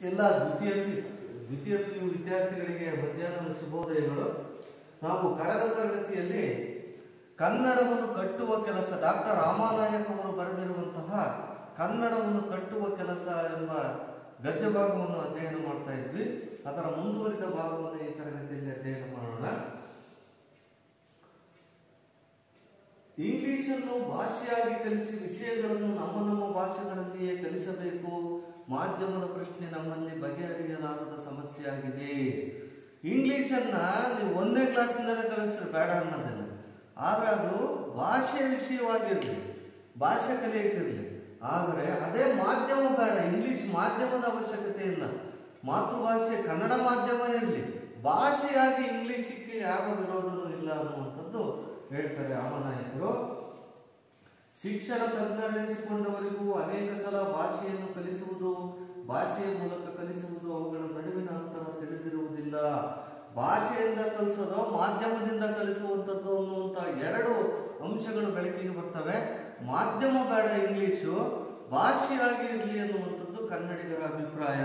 ಎಲ್ಲ ದ್ವಿತೀಯ ಪಿ- ದ್ವಿತೀಯ ಪಿ ಯು ವಿದ್ಯಾರ್ಥಿಗಳಿಗೆ ಮಧ್ಯಾಹ್ನದ ಶುಭೋದಯಗಳು ನಾವು ಕಳೆದ ತರಗತಿಯಲ್ಲಿ ಕನ್ನಡವನ್ನು ಕಟ್ಟುವ ಕೆಲಸ ಡಾಕ್ಟರ್ ರಾಮಾನಾಯಕ್ ಅವರು ಬರೆದಿರುವಂತಹ ಕನ್ನಡವನ್ನು ಕಟ್ಟುವ ಕೆಲಸ ಎಂಬ ಗದ್ಯ ಭಾಗವನ್ನು ಅಧ್ಯಯನ ಮಾಡ್ತಾ ಇದ್ವಿ ಅದರ ಮುಂದುವರಿದ ಭಾಗವನ್ನು ಈ ತರಗತಿಯಲ್ಲಿ ಅಧ್ಯಯನ ಮಾಡೋಣ ಇಂಗ್ಲಿಷನ್ನು ಭಾಷೆಯಾಗಿ ಕಲಿಸಿ ವಿಷಯಗಳನ್ನು ನಮ್ಮ ನಮ್ಮ ಭಾಷೆಗಳಲ್ಲಿಯೇ ಕಲಿಸಬೇಕು ಮಾಧ್ಯಮದ ಪ್ರಶ್ನೆ ನಮ್ಮಲ್ಲಿ ಬಗೆಹರಿಯಲಾಗದ ಸಮಸ್ಯೆಯಾಗಿದೆ ಇಂಗ್ಲಿಷನ್ನ ನೀವು ಒಂದನೇ ಕ್ಲಾಸಿಂದಲೇ ಕಲಿಸ್ರಿ ಬೇಡ ಅನ್ನೋದಿಲ್ಲ ಆದ್ರೆ ಅದು ಭಾಷೆ ವಿಷಯವಾಗಿರಲಿ ಭಾಷೆ ಕಲಿಯಕ್ಕಿರಲಿ ಆದರೆ ಅದೇ ಮಾಧ್ಯಮ ಬೇಡ ಇಂಗ್ಲಿಷ್ ಮಾಧ್ಯಮದ ಅವಶ್ಯಕತೆ ಇಲ್ಲ ಮಾತೃಭಾಷೆ ಕನ್ನಡ ಮಾಧ್ಯಮ ಇರಲಿ ಭಾಷೆಯಾಗಿ ಇಂಗ್ಲಿಷಕ್ಕೆ ಯಾವ ವಿರೋಧನೂ ಇಲ್ಲ ಅನ್ನುವಂಥದ್ದು ಹೇಳ್ತಾರೆ ರಾಮನಾಯಕರು ಶಿಕ್ಷಣ ತಜ್ಞರೆನಿಸಿಕೊಂಡವರಿಗೂ ಅನೇಕ ಸಲ ಭಾಷೆಯನ್ನು ಕಲಿಸುವುದು ಭಾಷೆಯ ಮೂಲಕ ಕಲಿಸುವುದು ಅವುಗಳ ನಡುವಿನ ಅಂತರ ತಿಳಿದಿರುವುದಿಲ್ಲ ಭಾಷೆಯಿಂದ ಕಲಿಸೋದು ಮಾಧ್ಯಮದಿಂದ ಕಲಿಸುವಂಥದ್ದು ಅನ್ನುವಂಥ ಎರಡು ಅಂಶಗಳು ಬೆಳಕಿಗೆ ಬರ್ತವೆ ಮಾಧ್ಯಮ ಬೇಡ ಇಂಗ್ಲಿಷು ಭಾಷೆಯಾಗಿ ಇರಲಿ ಅನ್ನುವಂಥದ್ದು ಕನ್ನಡಿಗರ ಅಭಿಪ್ರಾಯ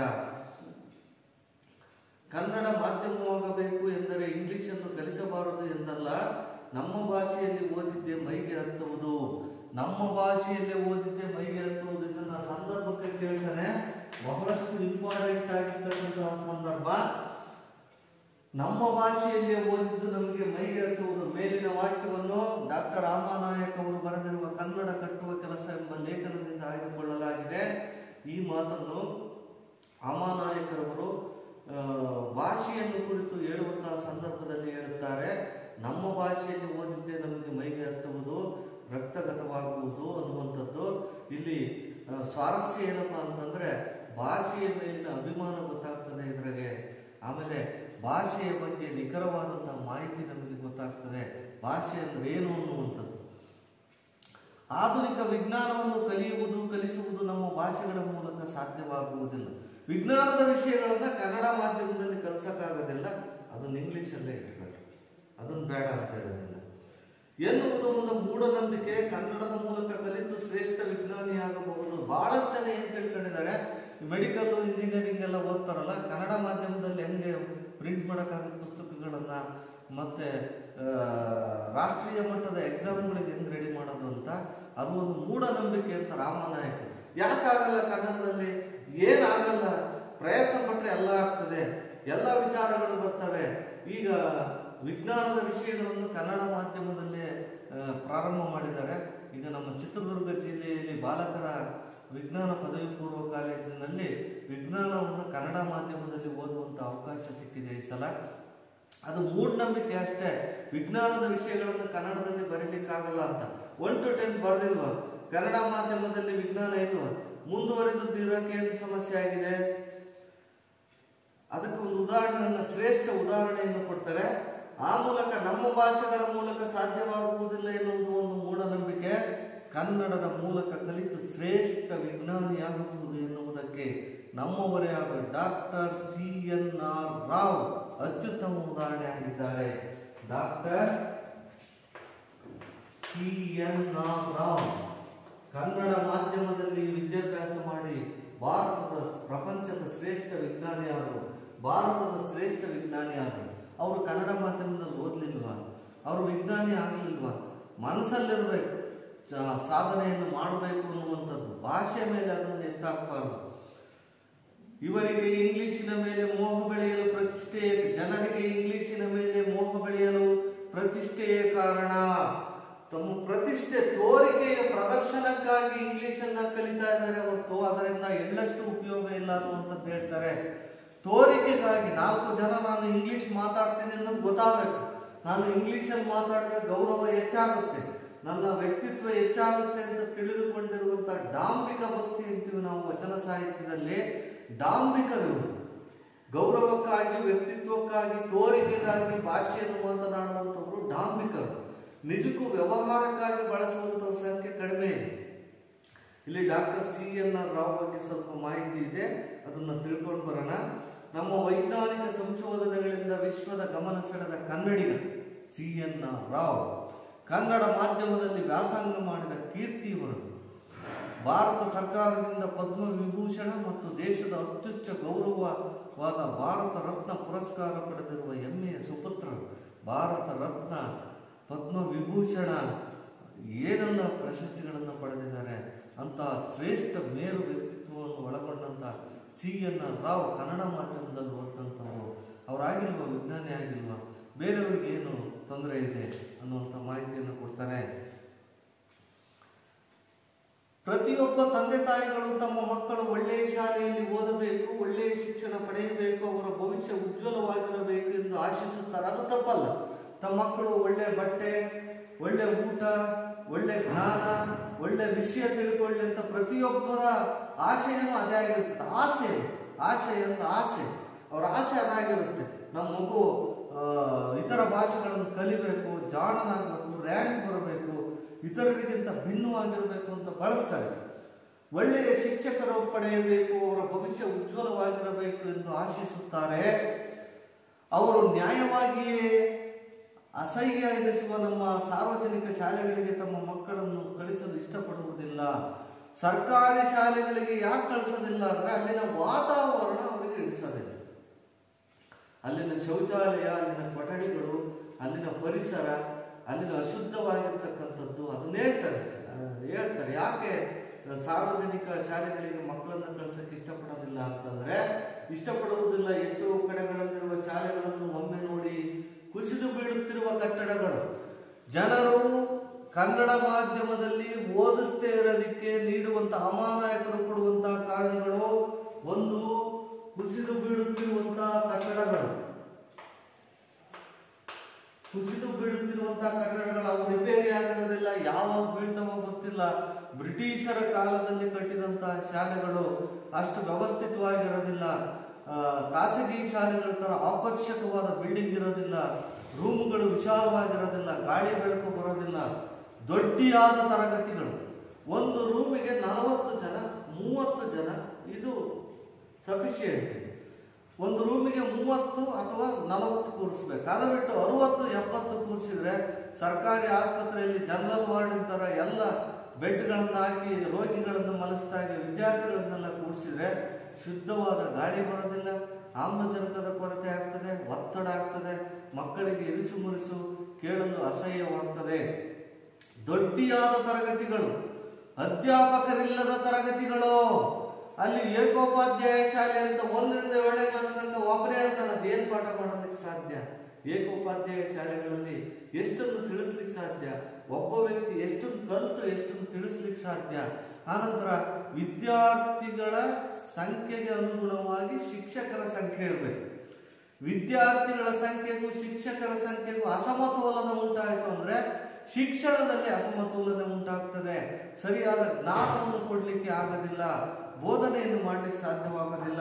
ಕನ್ನಡ ಮಾಧ್ಯಮವಾಗಬೇಕು ಎಂದರೆ ಇಂಗ್ಲಿಷನ್ನು ಕಲಿಸಬಾರದು ಎಂದಲ್ಲ ನಮ್ಮ ಭಾಷೆಯಲ್ಲಿ ಓದಿದ್ದೆ ಮೈಗೆ ಹತ್ತುವುದು ನಮ್ಮ ಭಾಷೆಯಲ್ಲೇ ಓದಿದ್ದೆ ಮೈಗೆ ಹತ್ತುವುದು ಇದನ್ನ ಸಂದರ್ಭಕ್ಕೆ ಕೇಳ್ತಾನೆ ಬಹಳಷ್ಟು ಇಂಪಾರ್ಟೆಂಟ್ ಆಗಿರ್ತಕ್ಕಂತಹ ಸಂದರ್ಭ ನಮ್ಮ ಭಾಷೆಯಲ್ಲೇ ಓದಿದ್ದು ನಮಗೆ ಮೈಗೆ ಹತ್ತುವುದು ಮೇಲಿನ ವಾಕ್ಯವನ್ನು ಡಾಕ್ಟರ್ ರಾಮನಾಯಕ್ ಅವರು ಬರೆದಿರುವ ಕನ್ನಡ ಕಟ್ಟುವ ಕೆಲಸ ಎಂಬ ಲೇಖನದಿಂದ ಆಯ್ದುಕೊಳ್ಳಲಾಗಿದೆ ಈ ಮಾತನ್ನು ರಾಮನಾಯಕರವರು ಆ, ಭಾಷೆಯನ್ನು ಕುರಿತು ಹೇಳುವಂತಹ ಸಂದರ್ಭದಲ್ಲಿ ಹೇಳುತ್ತಾರೆ ನಮ್ಮ ಭಾಷೆಯಲ್ಲಿ ಓದಿದ್ದೇ ನಮಗೆ ಮೈಗೆ ಹತ್ತುವುದು ರಕ್ತಗತವಾಗುವುದು ಅನ್ನುವಂಥದ್ದು ಇಲ್ಲಿ ಆ, ಸ್ವಾರಸ್ಯ ಏನಪ್ಪಾ ಅಂತಂದ್ರೆ ಭಾಷೆಯ ಮೇಲಿನ ಅಭಿಮಾನ ಗೊತ್ತಾಗ್ತದೆ ಇದ್ರಾಗೆ ಆಮೇಲೆ ಭಾಷೆಯ ಬಗ್ಗೆ ನಿಖರವಾದಂತಹ ಮಾಹಿತಿ ನಮಗೆ ಗೊತ್ತಾಗ್ತದೆ ಭಾಷೆ ಅಂದ್ರೆ ಏನು ಅನ್ನುವಂಥದ್ದು ಆಧುನಿಕ ವಿಜ್ಞಾನವನ್ನು ಕಲಿಯುವುದು ಕಲಿಸುವುದು ನಮ್ಮ ಭಾಷೆಗಳ ಮೂಲಕ ಸಾಧ್ಯವಾಗುವುದಿಲ್ಲ ವಿಜ್ಞಾನದ ವಿಷಯಗಳನ್ನ ಕನ್ನಡ ಮಾಧ್ಯಮದಲ್ಲಿ ಕಲಿಸಕ್ಕಾಗೋದಿಲ್ಲ ಅದನ್ನ ಇಂಗ್ಲಿಷಲ್ಲೇ ಇಟ್ಕೊಳ್ಳಿ ಅದನ್ನ ಬೇಡ ಅಂತ ಹೇಳೋದಿಲ್ಲ ಎನ್ನುವುದು ಒಂದು ಮೂಢನಂಬಿಕೆ ಕನ್ನಡದ ಮೂಲಕ ಕಲಿತು ಶ್ರೇಷ್ಠ ವಿಜ್ಞಾನಿಯಾಗಬಹುದು ಬಹಳಷ್ಟು ಜನ ಏನ್ ತಿಳ್ಕೊಂಡಿದ್ದಾರೆ ಮೆಡಿಕಲ್ ಇಂಜಿನಿಯರಿಂಗ್ ಎಲ್ಲ ಓದ್ತಾರಲ್ಲ ಕನ್ನಡ ಮಾಧ್ಯಮದಲ್ಲಿ ಹೆಂಗೆ ಪ್ರಿಂಟ್ ಮಾಡೋಕ್ಕಾಗೋ ಪುಸ್ತಕಗಳನ್ನ ಮತ್ತೆ ಆ, ರಾಷ್ಟ್ರೀಯ ಮಟ್ಟದ ಎಕ್ಸಾಮ್ಗಳಿಗೆ ಹೆಂಗ್ ರೆಡಿ ಮಾಡೋದು ಅಂತ ಅದು ಒಂದು ಮೂಢನಂಬಿಕೆ ಅಂತ ರಾಮನಾಯಕ ಯಾಕಾಗಲ್ಲ ಕನ್ನಡದಲ್ಲಿ ಏನಾಗಲ್ಲ ಪ್ರಯತ್ನ ಪಟ್ರೆ ಎಲ್ಲ ಆಗ್ತದೆ ಎಲ್ಲ ವಿಚಾರಗಳು ಬರ್ತವೆ ಈಗ ವಿಜ್ಞಾನದ ವಿಷಯಗಳನ್ನು ಕನ್ನಡ ಮಾಧ್ಯಮದಲ್ಲೇ ಆ, ಪ್ರಾರಂಭ ಮಾಡಿದ್ದಾರೆ ಈಗ ನಮ್ಮ ಚಿತ್ರದುರ್ಗ ಜಿಲ್ಲೆಯಲ್ಲಿ ಬಾಲಕರ ವಿಜ್ಞಾನ ಪದವಿ ಪೂರ್ವ ಕಾಲೇಜಿನಲ್ಲಿ ವಿಜ್ಞಾನವನ್ನು ಕನ್ನಡ ಮಾಧ್ಯಮದಲ್ಲಿ ಓದುವಂತ ಅವಕಾಶ ಸಿಕ್ಕಿದೆ ಈ ಸಲ ಅದು ಮೂಢನಂಬಿಕೆ ಅಷ್ಟೇ ವಿಜ್ಞಾನದ ವಿಷಯಗಳನ್ನು ಕನ್ನಡದಲ್ಲಿ ಬರೀಲಿಕ್ಕಾಗಲ್ಲ ಅಂತ ಒನ್ ಟು ಟೆಂತ್ ಬರೆದಿಲ್ವಾ ಕನ್ನಡ ಮಾಧ್ಯಮದಲ್ಲಿ ವಿಜ್ಞಾನ ಇಲ್ವಾ ಮುಂದುವರಿದದ್ದು ಇರೋಕೆ ಏನು ಸಮಸ್ಯೆ ಆಗಿದೆ ಅದಕ್ಕೆ ಒಂದು ಉದಾಹರಣೆಯನ್ನು ಶ್ರೇಷ್ಠ ಉದಾಹರಣೆಯನ್ನು ಕೊಡ್ತಾರೆ ಆ ಮೂಲಕ ನಮ್ಮ ಭಾಷೆಗಳ ಮೂಲಕ ಸಾಧ್ಯವಾಗುವುದಿಲ್ಲ ಎನ್ನುವುದು ಒಂದು ಮೂಢನಂಬಿಕೆ ಕನ್ನಡದ ಮೂಲಕ ಕಲಿತು ಶ್ರೇಷ್ಠ ವಿಜ್ಞಾನಿಯಾಗಬಹುದು ಎನ್ನುವುದಕ್ಕೆ ನಮ್ಮವರೇ ಆದ doctor C N R Rao ಅತ್ಯುತ್ತಮ ಉದಾಹರಣೆ ಆಗಿದ್ದಾರೆ doctor C N R Rao ಕನ್ನಡ ಮಾಧ್ಯಮದಲ್ಲಿ ವಿದ್ಯಾಭ್ಯಾಸ ಮಾಡಿ ಭಾರತದ ಪ್ರಪಂಚದ ಶ್ರೇಷ್ಠ ವಿಜ್ಞಾನಿಯಾದರು ಭಾರತದ ಶ್ರೇಷ್ಠ ವಿಜ್ಞಾನಿಯಾದರು ಅವರು ಕನ್ನಡ ಮಾಧ್ಯಮದಲ್ಲಿ ಓದ್ಲಿಲ್ವಾ ಅವರು ವಿಜ್ಞಾನಿ ಆಗಲಿಲ್ವಾ ಮನಸ್ಸಲ್ಲಿರ್ಬೇಕು ಚ- ಸಾಧನೆಯನ್ನು ಮಾಡಬೇಕು ಅನ್ನುವಂಥದ್ದು ಭಾಷೆ ಮೇಲೆ ಅದನ್ನು ಎತ್ತಾಕಬಾರದು ಇವರಿಗೆ ಇಂಗ್ಲಿಶಿನ ಮೇಲೆ ಮೋಹ ಬೆಳೆಯಲು ಪ್ರತಿಷ್ಠೆಯೇ ಜನರಿಗೆ ಇಂಗ್ಲಿಶಿನ ಮೇಲೆ ಮೋಹ ಬೆಳೆಯಲು ಪ್ರತಿಷ್ಠೆಯೇ ಕಾರಣ ತಮ್ಮ ಪ್ರತಿಷ್ಠೆ ತೋರಿಕೆಯ ಪ್ರದರ್ಶನಕ್ಕಾಗಿ ಇಂಗ್ಲಿಷನ್ನ ಕಲಿತಾ ಇದ್ದಾರೆ ಹೊರತು ಅದರಿಂದ ಎಳ್ಳಷ್ಟು ಉಪಯೋಗ ಇಲ್ಲ ಅನ್ನುವಂಥದ್ದು ಹೇಳ್ತಾರೆ ತೋರಿಕೆಗಾಗಿ ನಾಲ್ಕು ಜನ ನಾನು ಇಂಗ್ಲಿಷ್ ಮಾತಾಡ್ತೀನಿ ಅನ್ನೋದು ಗೊತ್ತಾಗಬೇಕು ನಾನು ಇಂಗ್ಲಿಷಲ್ಲಿ ಮಾತಾಡಿದ್ರೆ ಗೌರವ ಹೆಚ್ಚಾಗುತ್ತೆ ನನ್ನ ವ್ಯಕ್ತಿತ್ವ ಹೆಚ್ಚಾಗುತ್ತೆ ಅಂತ ತಿಳಿದುಕೊಂಡಿರುವಂತಹ ಡಾಂಬಿಕ ಭಕ್ತಿ ಅಂತೀವಿ ನಾವು ವಚನ ಸಾಹಿತ್ಯದಲ್ಲಿ ಡಾಂಬಿಕರು ಗೌರವಕ್ಕಾಗಿ ವ್ಯಕ್ತಿತ್ವಕ್ಕಾಗಿ ತೋರಿಕೆಗಾಗಿ ಭಾಷೆಯನ್ನು ಮಾತನಾಡುವಂಥವ್ರು ಡಾಂಬಿಕರು ನಿಜಕ್ಕೂ ವ್ಯವಹಾರಕ್ಕಾಗಿ ಬಳಸುವಂಥವ್ರ ಸಂಖ್ಯೆ ಕಡಿಮೆ ಇದೆ ಇಲ್ಲಿ doctor C N R Rao ಬಗ್ಗೆ ಸ್ವಲ್ಪ ಮಾಹಿತಿ ಇದೆ ಅದನ್ನ ತಿಳ್ಕೊಂಡು ಬರೋಣ ನಮ್ಮ ವೈಜ್ಞಾನಿಕ ಸಂಶೋಧನೆಗಳಿಂದ ವಿಶ್ವದ ಗಮನ ಸೆಳೆದ ಕನ್ನಡಿಗ ಸಿ ಎನ್ ಆರ್ ರಾವ್ ಕನ್ನಡ ಮಾಧ್ಯಮದಲ್ಲಿ ವ್ಯಾಸಂಗ ಮಾಡಿದ ಕೀರ್ತಿ ಇವರದು ಭಾರತ ಸರ್ಕಾರದಿಂದ ಪದ್ಮ ವಿಭೂಷಣ ಮತ್ತು ದೇಶದ ಅತ್ಯುಚ್ಚ ಗೌರವವಾದ ಭಾರತ ರತ್ನ ಪುರಸ್ಕಾರ ಪಡೆದಿರುವ ಹೆಮ್ಮೆಯ ಸುಪುತ್ರರು ಭಾರತ ರತ್ನ ಪದ್ಮ ವಿಭೂಷಣ ಏನೆಲ್ಲ ಪ್ರಶಸ್ತಿಗಳನ್ನು ಪಡೆದಿದ್ದಾರೆ ಅಂತಹ ಶ್ರೇಷ್ಠ ಮೇರು ವ್ಯಕ್ತಿತ್ವವನ್ನು ಒಳಗೊಂಡಂತ ಸಿ ಎನ್ ಆರ್ ರಾವ್ ಕನ್ನಡ ಮಾಧ್ಯಮದಲ್ಲಿ ಓದಂಥವ್ರು ಅವರಾಗಿಲ್ವ ವಿಜ್ಞಾನಿ ಆಗಿಲ್ವ ಬೇರೆಯವ್ರಿಗೆ ಏನು ತೊಂದರೆ ಇದೆ ಅನ್ನುವಂಥ ಮಾಹಿತಿಯನ್ನು ಕೊಡ್ತಾರೆ ಪ್ರತಿಯೊಬ್ಬ ತಂದೆ ತಾಯಿಗಳು ತಮ್ಮ ಮಕ್ಕಳು ಒಳ್ಳೆಯ ಶಾಲೆಯಲ್ಲಿ ಓದಬೇಕು ಒಳ್ಳೆಯ ಶಿಕ್ಷಣ ಪಡೆಯಬೇಕು ಅವರ ಭವಿಷ್ಯ ಉಜ್ವಲವಾಗಿರಬೇಕು ಎಂದು ಆಶಿಸುತ್ತಾರೆ ಅದು ತಪ್ಪಲ್ಲ ತಮ್ಮ ಮಕ್ಕಳು ಒಳ್ಳೆ ಬಟ್ಟೆ ಒಳ್ಳೆ ಊಟ ಒಳ್ಳೆ ಜ್ಞಾನ ಒಳ್ಳೆ ವಿಷಯ ತಿಳ್ಕೊಳ್ಳಿ ಅಂತ ಪ್ರತಿಯೊಬ್ಬರ ಆಶೆಯೂ ಅದೇ ಆಗಿರ್ತದೆ ಆಸೆ ಆಸೆ ಅಂದ್ರೆ ಆಸೆ ಅವರ ಆಸೆ ಅದಾಗಿರುತ್ತೆ ನಮ್ಮ ಮಗು ಆ, ಇತರ ಭಾಷೆಗಳನ್ನು ಕಲಿಬೇಕು ಜಾಣನಾಗಬೇಕು ರ್ಯಾಂಕ್ ಬರಬೇಕು ಇತರರಿಗಿಂತ ಭಿನ್ನವಾಗಿರಬೇಕು ಅಂತ ಬಳಸ್ತಾರೆ ಒಳ್ಳೆಯ ಶಿಕ್ಷಕರು ಪಡೆಯಬೇಕು ಅವರ ಭವಿಷ್ಯ ಉಜ್ವಲವಾಗಿರಬೇಕು ಎಂದು ಆಶಿಸುತ್ತಾರೆ ಅವರು ನ್ಯಾಯವಾಗಿಯೇ ಅಸಹ್ಯ ಎನಿಸುವ ನಮ್ಮ ಸಾರ್ವಜನಿಕ ಶಾಲೆಗಳಿಗೆ ತಮ್ಮ ಮಕ್ಕಳನ್ನು ಕಳಿಸಲು ಇಷ್ಟಪಡುವುದಿಲ್ಲ ಸರ್ಕಾರಿ ಶಾಲೆಗಳಿಗೆ ಯಾಕೆ ಕಳಿಸೋದಿಲ್ಲ ಅಂದ್ರೆ ಅಲ್ಲಿನ ವಾತಾವರಣ ಅವರಿಗೆ ಇಡಿಸೋದಿಲ್ಲ ಅಲ್ಲಿನ ಶೌಚಾಲಯ ಅಲ್ಲಿನ ಕೊಠಡಿಗಳು ಅಲ್ಲಿನ ಪರಿಸರ ಅಲ್ಲಿನ ಅಶುದ್ಧವಾಗಿರ್ತಕ್ಕಂಥದ್ದು ಅದನ್ನ ಹೇಳ್ತಾರೆ ಆ, ಹೇಳ್ತಾರೆ ಯಾಕೆ ಸಾರ್ವಜನಿಕ ಶಾಲೆಗಳಿಗೆ ಮಕ್ಕಳನ್ನ ಕಳ್ಸಕ್ಕೆ ಇಷ್ಟಪಡೋದಿಲ್ಲ ಅಂತಂದ್ರೆ ಇಷ್ಟಪಡುವುದಿಲ್ಲ ಎಷ್ಟೋ ಕಡೆಗಳಲ್ಲಿರುವ ಶಾಲೆಗಳನ್ನು ಒಮ್ಮೆ ನೋಡಿ ಕುಸಿದು ಬೀಳುತ್ತಿರುವ ಕಟ್ಟಡಗಳು ಜನರು ಕನ್ನಡ ಮಾಧ್ಯಮದಲ್ಲಿ ಓದಿಸ್ತೇ ಇರೋದಕ್ಕೆ ನೀಡುವಂತ ಅಮಾನಾಯಕರು ಕೊಡುವಂತಹ ಕಾರಣಗಳು ಒಂದು ಕುಸಿದು ಬೀಳುತ್ತಿರುವಂತಹ ಕಟ್ಟಡಗಳು ಕುಸಿದು ಬೀಳುತ್ತಿರುವಂತಹ ಕಟ್ಟಡಗಳು ಅವು ರಿಪೇರಿ ಆಗಿರೋದಿಲ್ಲ ಯಾವಾಗ ಬೀಳ್ತಾವೋ ಗೊತ್ತಿಲ್ಲ ಬ್ರಿಟಿಷರ ಕಾಲದಲ್ಲಿ ಕಟ್ಟಿದಂತಹ ಶಾಲೆಗಳು ಅಷ್ಟು ವ್ಯವಸ್ಥಿತವಾಗಿರೋದಿಲ್ಲ ಆ, ಖಾಸಗಿ ಶಾಲೆಗಳ ತರ ಆಕರ್ಷಕವಾದ ಬಿಲ್ಡಿಂಗ್ ಇರೋದಿಲ್ಲ ರೂಮ್ಗಳು ವಿಶಾಲವಾಗಿರೋದಿಲ್ಲ ಗಾಳಿ ಬೆಳಕು ಬರೋದಿಲ್ಲ ದೊಡ್ಡಿಯಾದ ತರಗತಿಗಳು ಒಂದು ರೂಮಿಗೆ ನಲವತ್ತು ಜನ ಮೂವತ್ತು ಜನ ಇದು ಸಫಿಶಿಯೆಂಟ್ ಒಂದು ರೂಮಿಗೆ ಮೂವತ್ತು ಅಥವಾ ನಲವತ್ತು ಕೂರಿಸ್ಬೇಕು ಅದು ಬಿಟ್ಟು ಅರುವತ್ತು ಎಪ್ಪತ್ತು ಕೂರಿಸಿದ್ರೆ ಸರ್ಕಾರಿ ಆಸ್ಪತ್ರೆಯಲ್ಲಿ ಜನರಲ್ ವಾರ್ಡ್ ತರ ಎಲ್ಲ ಬೆಡ್ಗಳನ್ನು ಹಾಕಿ ರೋಗಿಗಳನ್ನು ಮಲಗಿಸ್ತಾ ಇದ್ದ ವಿದ್ಯಾರ್ಥಿಗಳನ್ನೆಲ್ಲ ಕೂಡಿಸಿದ್ರೆ ಶುದ್ಧವಾದ ಗಾಳಿ ಬರೋದಿಲ್ಲ ಆಮ್ಲಜನಕದ ಕೊರತೆ ಆಗ್ತದೆ ಒತ್ತಡ ಆಗ್ತದೆ ಮಕ್ಕಳಿಗೆ ಇರಿಸು ಮುರಿಸು ಕೇಳಲು ಅಸಹ್ಯವಾಗ್ತದೆ ದೊಡ್ಡಿಯಾದ ತರಗತಿಗಳು ಅಧ್ಯಾಪಕರಿಲ್ಲದ ತರಗತಿಗಳು ಅಲ್ಲಿ ಏಕೋಪಾಧ್ಯಾಯ ಶಾಲೆ ಅಂತ ಒಂದರಿಂದ ಏಳನೇ ಕ್ಲಾಸ್ ತನಕ ಒಬ್ಬರೇ ಇರ್ತಾನೆ ಅದೇನ್ ಪಾಠ ಮಾಡೋದಕ್ಕೆ ಸಾಧ್ಯ ಏಕೋಪಾಧ್ಯಾಯ ಶಾಲೆಗಳಲ್ಲಿ ಎಷ್ಟನ್ನು ತಿಳಿಸ್ಲಿಕ್ಕೆ ಸಾಧ್ಯ ಒಬ್ಬ ವ್ಯಕ್ತಿ ಎಷ್ಟನ್ನು ಕಲಿತು ಎಷ್ಟನ್ನು ತಿಳಿಸ್ಲಿಕ್ಕೆ ಸಾಧ್ಯ ಆನಂತರ ವಿದ್ಯಾರ್ಥಿಗಳ ಸಂಖ್ಯೆಗೆ ಅನುಗುಣವಾಗಿ ಶಿಕ್ಷಕರ ಸಂಖ್ಯೆ ಇರಬೇಕು ವಿದ್ಯಾರ್ಥಿಗಳ ಸಂಖ್ಯೆಗೂ ಶಿಕ್ಷಕರ ಸಂಖ್ಯೆಗೂ ಅಸಮತೋಲನ ಉಂಟಾಯಿತು ಅಂದ್ರೆ ಶಿಕ್ಷಣದಲ್ಲಿ ಅಸಮತೋಲನ ಉಂಟಾಗ್ತದೆ ಸರಿಯಾದ ಜ್ಞಾನವನ್ನು ಕೊಡ್ಲಿಕ್ಕೆ ಆಗೋದಿಲ್ಲ ಬೋಧನೆಯನ್ನು ಮಾಡ್ಲಿಕ್ಕೆ ಸಾಧ್ಯವಾಗೋದಿಲ್ಲ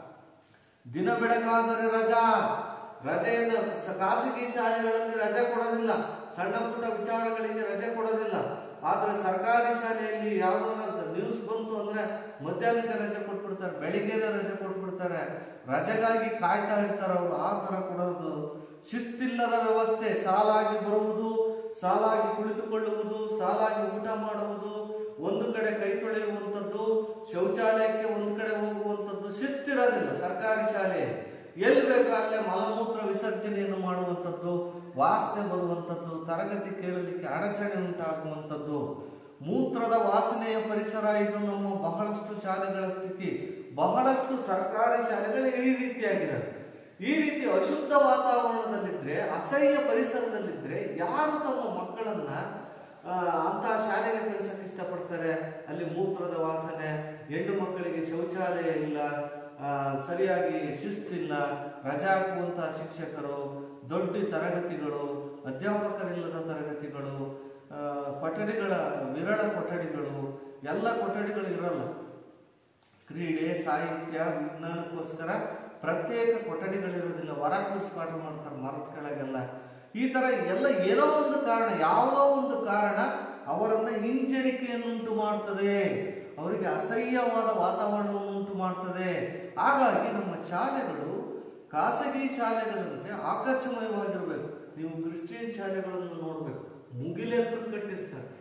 ದಿನ ಬೆಳಗಾದರೆ ರಜಾ ರಜೆಯನ್ನು ಸ- ಖಾಸಗಿ ಶಾಲೆಗಳಲ್ಲಿ ರಜೆ ಕೊಡೋದಿಲ್ಲ ಸಣ್ಣ ಪುಟ್ಟ ವಿಚಾರಗಳಿಗೆ ರಜೆ ಕೊಡೋದಿಲ್ಲ ಆದ್ರೆ ಸರ್ಕಾರಿ ಶಾಲೆಯಲ್ಲಿ ಯಾವ್ದಾರ ನ್ಯೂಸ್ ಬಂತು ಅಂದ್ರೆ ಮಧ್ಯಾಹ್ನಕ್ಕೆ ರಜೆ ಕೊಟ್ಬಿಡ್ತಾರೆ ಬೆಳಿಗ್ಗೆನೆ ರಜೆ ಕೊಟ್ಬಿಡ್ತಾರೆ ರಜೆಗಾಗಿ ಕಾಯ್ತಾ ಇರ್ತಾರೆ ಅವರು ಆ ತರ ಕೊಡೋದು ಶಿಸ್ತಿಲ್ಲದ ವ್ಯವಸ್ಥೆ ಸಾಲಾಗಿ ಬರುವುದು ಸಾಲಾಗಿ ಕುಳಿತುಕೊಳ್ಳುವುದು ಸಾಲಾಗಿ ಊಟ ಮಾಡುವುದು ಒಂದು ಕಡೆ ಕೈ ತೊಳೆಯುವಂಥದ್ದು ಶೌಚಾಲಯಕ್ಕೆ ಒಂದು ಕಡೆ ಹೋಗುವಂಥದ್ದು ಶಿಸ್ತಿರೋದಿಲ್ಲ ಸರ್ಕಾರಿ ಶಾಲೆಯಲ್ಲಿ ಎಲ್ಲಿ ಬೇಕೋ ಅಲ್ಲೇ ಮಲಮೂತ್ರ ವಿಸರ್ಜನೆಯನ್ನು ಮಾಡುವಂಥದ್ದು ವಾಸನೆ ಬರುವಂಥದ್ದು ತರಗತಿ ಕೇಳಲಿಕ್ಕೆ ಅಡಚಣೆ ಉಂಟಾಗುವಂಥದ್ದು ಮೂತ್ರದ ವಾಸನೆಯ ಪರಿಸರ ಇದು ನಮ್ಮ ಬಹಳಷ್ಟು ಶಾಲೆಗಳ ಸ್ಥಿತಿ ಬಹಳಷ್ಟು ಸರ್ಕಾರಿ ಶಾಲೆಗಳು ಈ ರೀತಿಯಾಗಿದೆ ಈ ರೀತಿ ಅಶುದ್ಧ ವಾತಾವರಣದಲ್ಲಿದ್ರೆ ಅಸಹ್ಯ ಪರಿಸರದಲ್ಲಿದ್ರೆ ಯಾರು ತಮ್ಮ ಮಕ್ಕಳನ್ನ ಆ, ಅಂತಹ ಶಾಲೆಗೆ ಕಳಿಸಕ್ಕೆ ಇಷ್ಟಪಡ್ತಾರೆ ಅಲ್ಲಿ ಮೂತ್ರದ ವಾಸನೆ ಹೆಣ್ಣು ಮಕ್ಕಳಿಗೆ ಶೌಚಾಲಯ ಇಲ್ಲ ಆ, ಸರಿಯಾಗಿ ಶಿಸ್ತಿಲ್ಲ ರಜಾ ಹಾಕುವಂತಹ ಶಿಕ್ಷಕರು ದೊಡ್ಡ ತರಗತಿಗಳು ಅಧ್ಯಾಪಕರಿಲ್ಲದ ತರಗತಿಗಳು ಆ, ಕೊಠಡಿಗಳ ವಿರಳ ಕೊಠಡಿಗಳು ಎಲ್ಲ ಕೊಠಡಿಗಳು ಇರಲ್ಲ ಕ್ರೀಡೆ ಸಾಹಿತ್ಯ ವಿಜ್ಞಾನಕ್ಕೋಸ್ಕರ ಪ್ರತ್ಯೇಕ ಕೊಠಡಿಗಳಿರೋದಿಲ್ಲ ಹೊರ ಕೂರಿಸಿ ಪಾಠ ಮಾಡ್ತಾರೆ ಮರದ ಕೆಳಗೆಲ್ಲ ಈ ತರ ಎಲ್ಲ ಏನೋ ಒಂದು ಕಾರಣ ಯಾವುದೋ ಒಂದು ಕಾರಣ ಅವರನ್ನ ಹಿಂಜರಿಕೆಯನ್ನುಂಟು ಮಾಡ್ತದೆ ಅವರಿಗೆ ಅಸಹ್ಯವಾದ ವಾತಾವರಣವನ್ನು ಉಂಟು ಮಾಡ್ತದೆ ಹಾಗಾಗಿ ನಮ್ಮ ಶಾಲೆಗಳು ಖಾಸಗಿ ಶಾಲೆಗಳಂತೆ ಆಕರ್ಷಮಯವಾಗಿರಬೇಕು ನೀವು ಕ್ರಿಶ್ಚಿಯನ್ ಶಾಲೆಗಳನ್ನು ನೋಡಬೇಕು ಮುಗಿಲೆದ್ರು ಕಟ್ಟಿರ್ತಾರೆ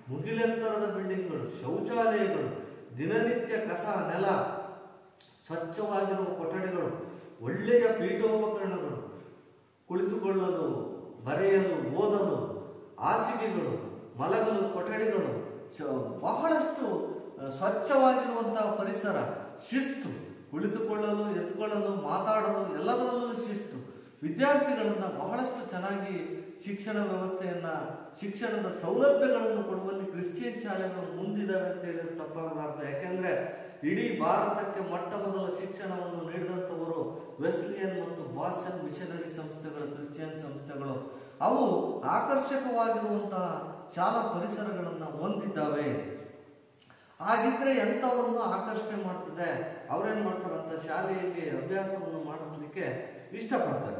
ಮುಗಿಲೆತ್ತರದ ಬಿಲ್ಡಿಂಗ್ಗಳು ಶೌಚಾಲಯಗಳು ದಿನನಿತ್ಯ ಕಸ ನೆಲ ಸ್ವಚ್ಛವಾಗಿರುವ ಕೊಠಡಿಗಳು ಒಳ್ಳೆಯ ಪೀಠೋಪಕರಣಗಳು ಕುಳಿತುಕೊಳ್ಳಲು ಬರೆಯಲು ಓದಲು ಹಾಸಿಗೆಗಳು ಮಲಗಲು ಕೊಠಡಿಗಳು ಶ- ಬಹಳಷ್ಟು ಆ, ಸ್ವಚ್ಛವಾಗಿರುವಂತಹ ಪರಿಸರ ಶಿಸ್ತು ಕುಳಿತುಕೊಳ್ಳಲು ಎತ್ಕೊಳ್ಳಲು ಮಾತಾಡಲು ಎಲ್ಲದರಲ್ಲೂ ಶಿಸ್ತು ವಿದ್ಯಾರ್ಥಿಗಳನ್ನ ಬಹಳಷ್ಟು ಚೆನ್ನಾಗಿ ಶಿಕ್ಷಣ ವ್ಯವಸ್ಥೆಯನ್ನ ಶಿಕ್ಷಣದ ಸೌಲಭ್ಯಗಳನ್ನು ಕೊಡುವಲ್ಲಿ ಕ್ರಿಶ್ಚಿಯನ್ ಶಾಲೆಗಳು ಮುಂದಿದ್ದಾವೆ ಅಂತ ಹೇಳಿದ್ರೆ ತಪ್ಪಾಗಲಾರ್ದು ಯಾಕೆಂದ್ರೆ ಇಡೀ ಭಾರತಕ್ಕೆ ಮೊಟ್ಟ ಮೊದಲ ಶಿಕ್ಷಣವನ್ನು ನೀಡಿದಂಥವರು ವೆಸ್ಲಿಯನ್ ಮತ್ತು ಬಾಸ್ಟನ್ ಮಿಷನರಿ ಸಂಸ್ಥೆಗಳು ಕ್ರಿಶ್ಚಿಯನ್ ಸಂಸ್ಥೆಗಳು ಅವು ಆಕರ್ಷಕವಾಗಿರುವಂತಹ ಶಾಲಾ ಪರಿಸರಗಳನ್ನು ಹೊಂದಿದ್ದಾವೆ ಹಾಗಿದ್ರೆ ಎಂಥವರನ್ನು ಆಕರ್ಷಣೆ ಮಾಡ್ತದೆ ಅವ್ರೇನ್ ಮಾಡ್ತಾರಂತ ಶಾಲೆಯಲ್ಲಿ ಅಭ್ಯಾಸವನ್ನು ಮಾಡಿಸ್ಲಿಕ್ಕೆ ಇಷ್ಟಪಡ್ತಾರೆ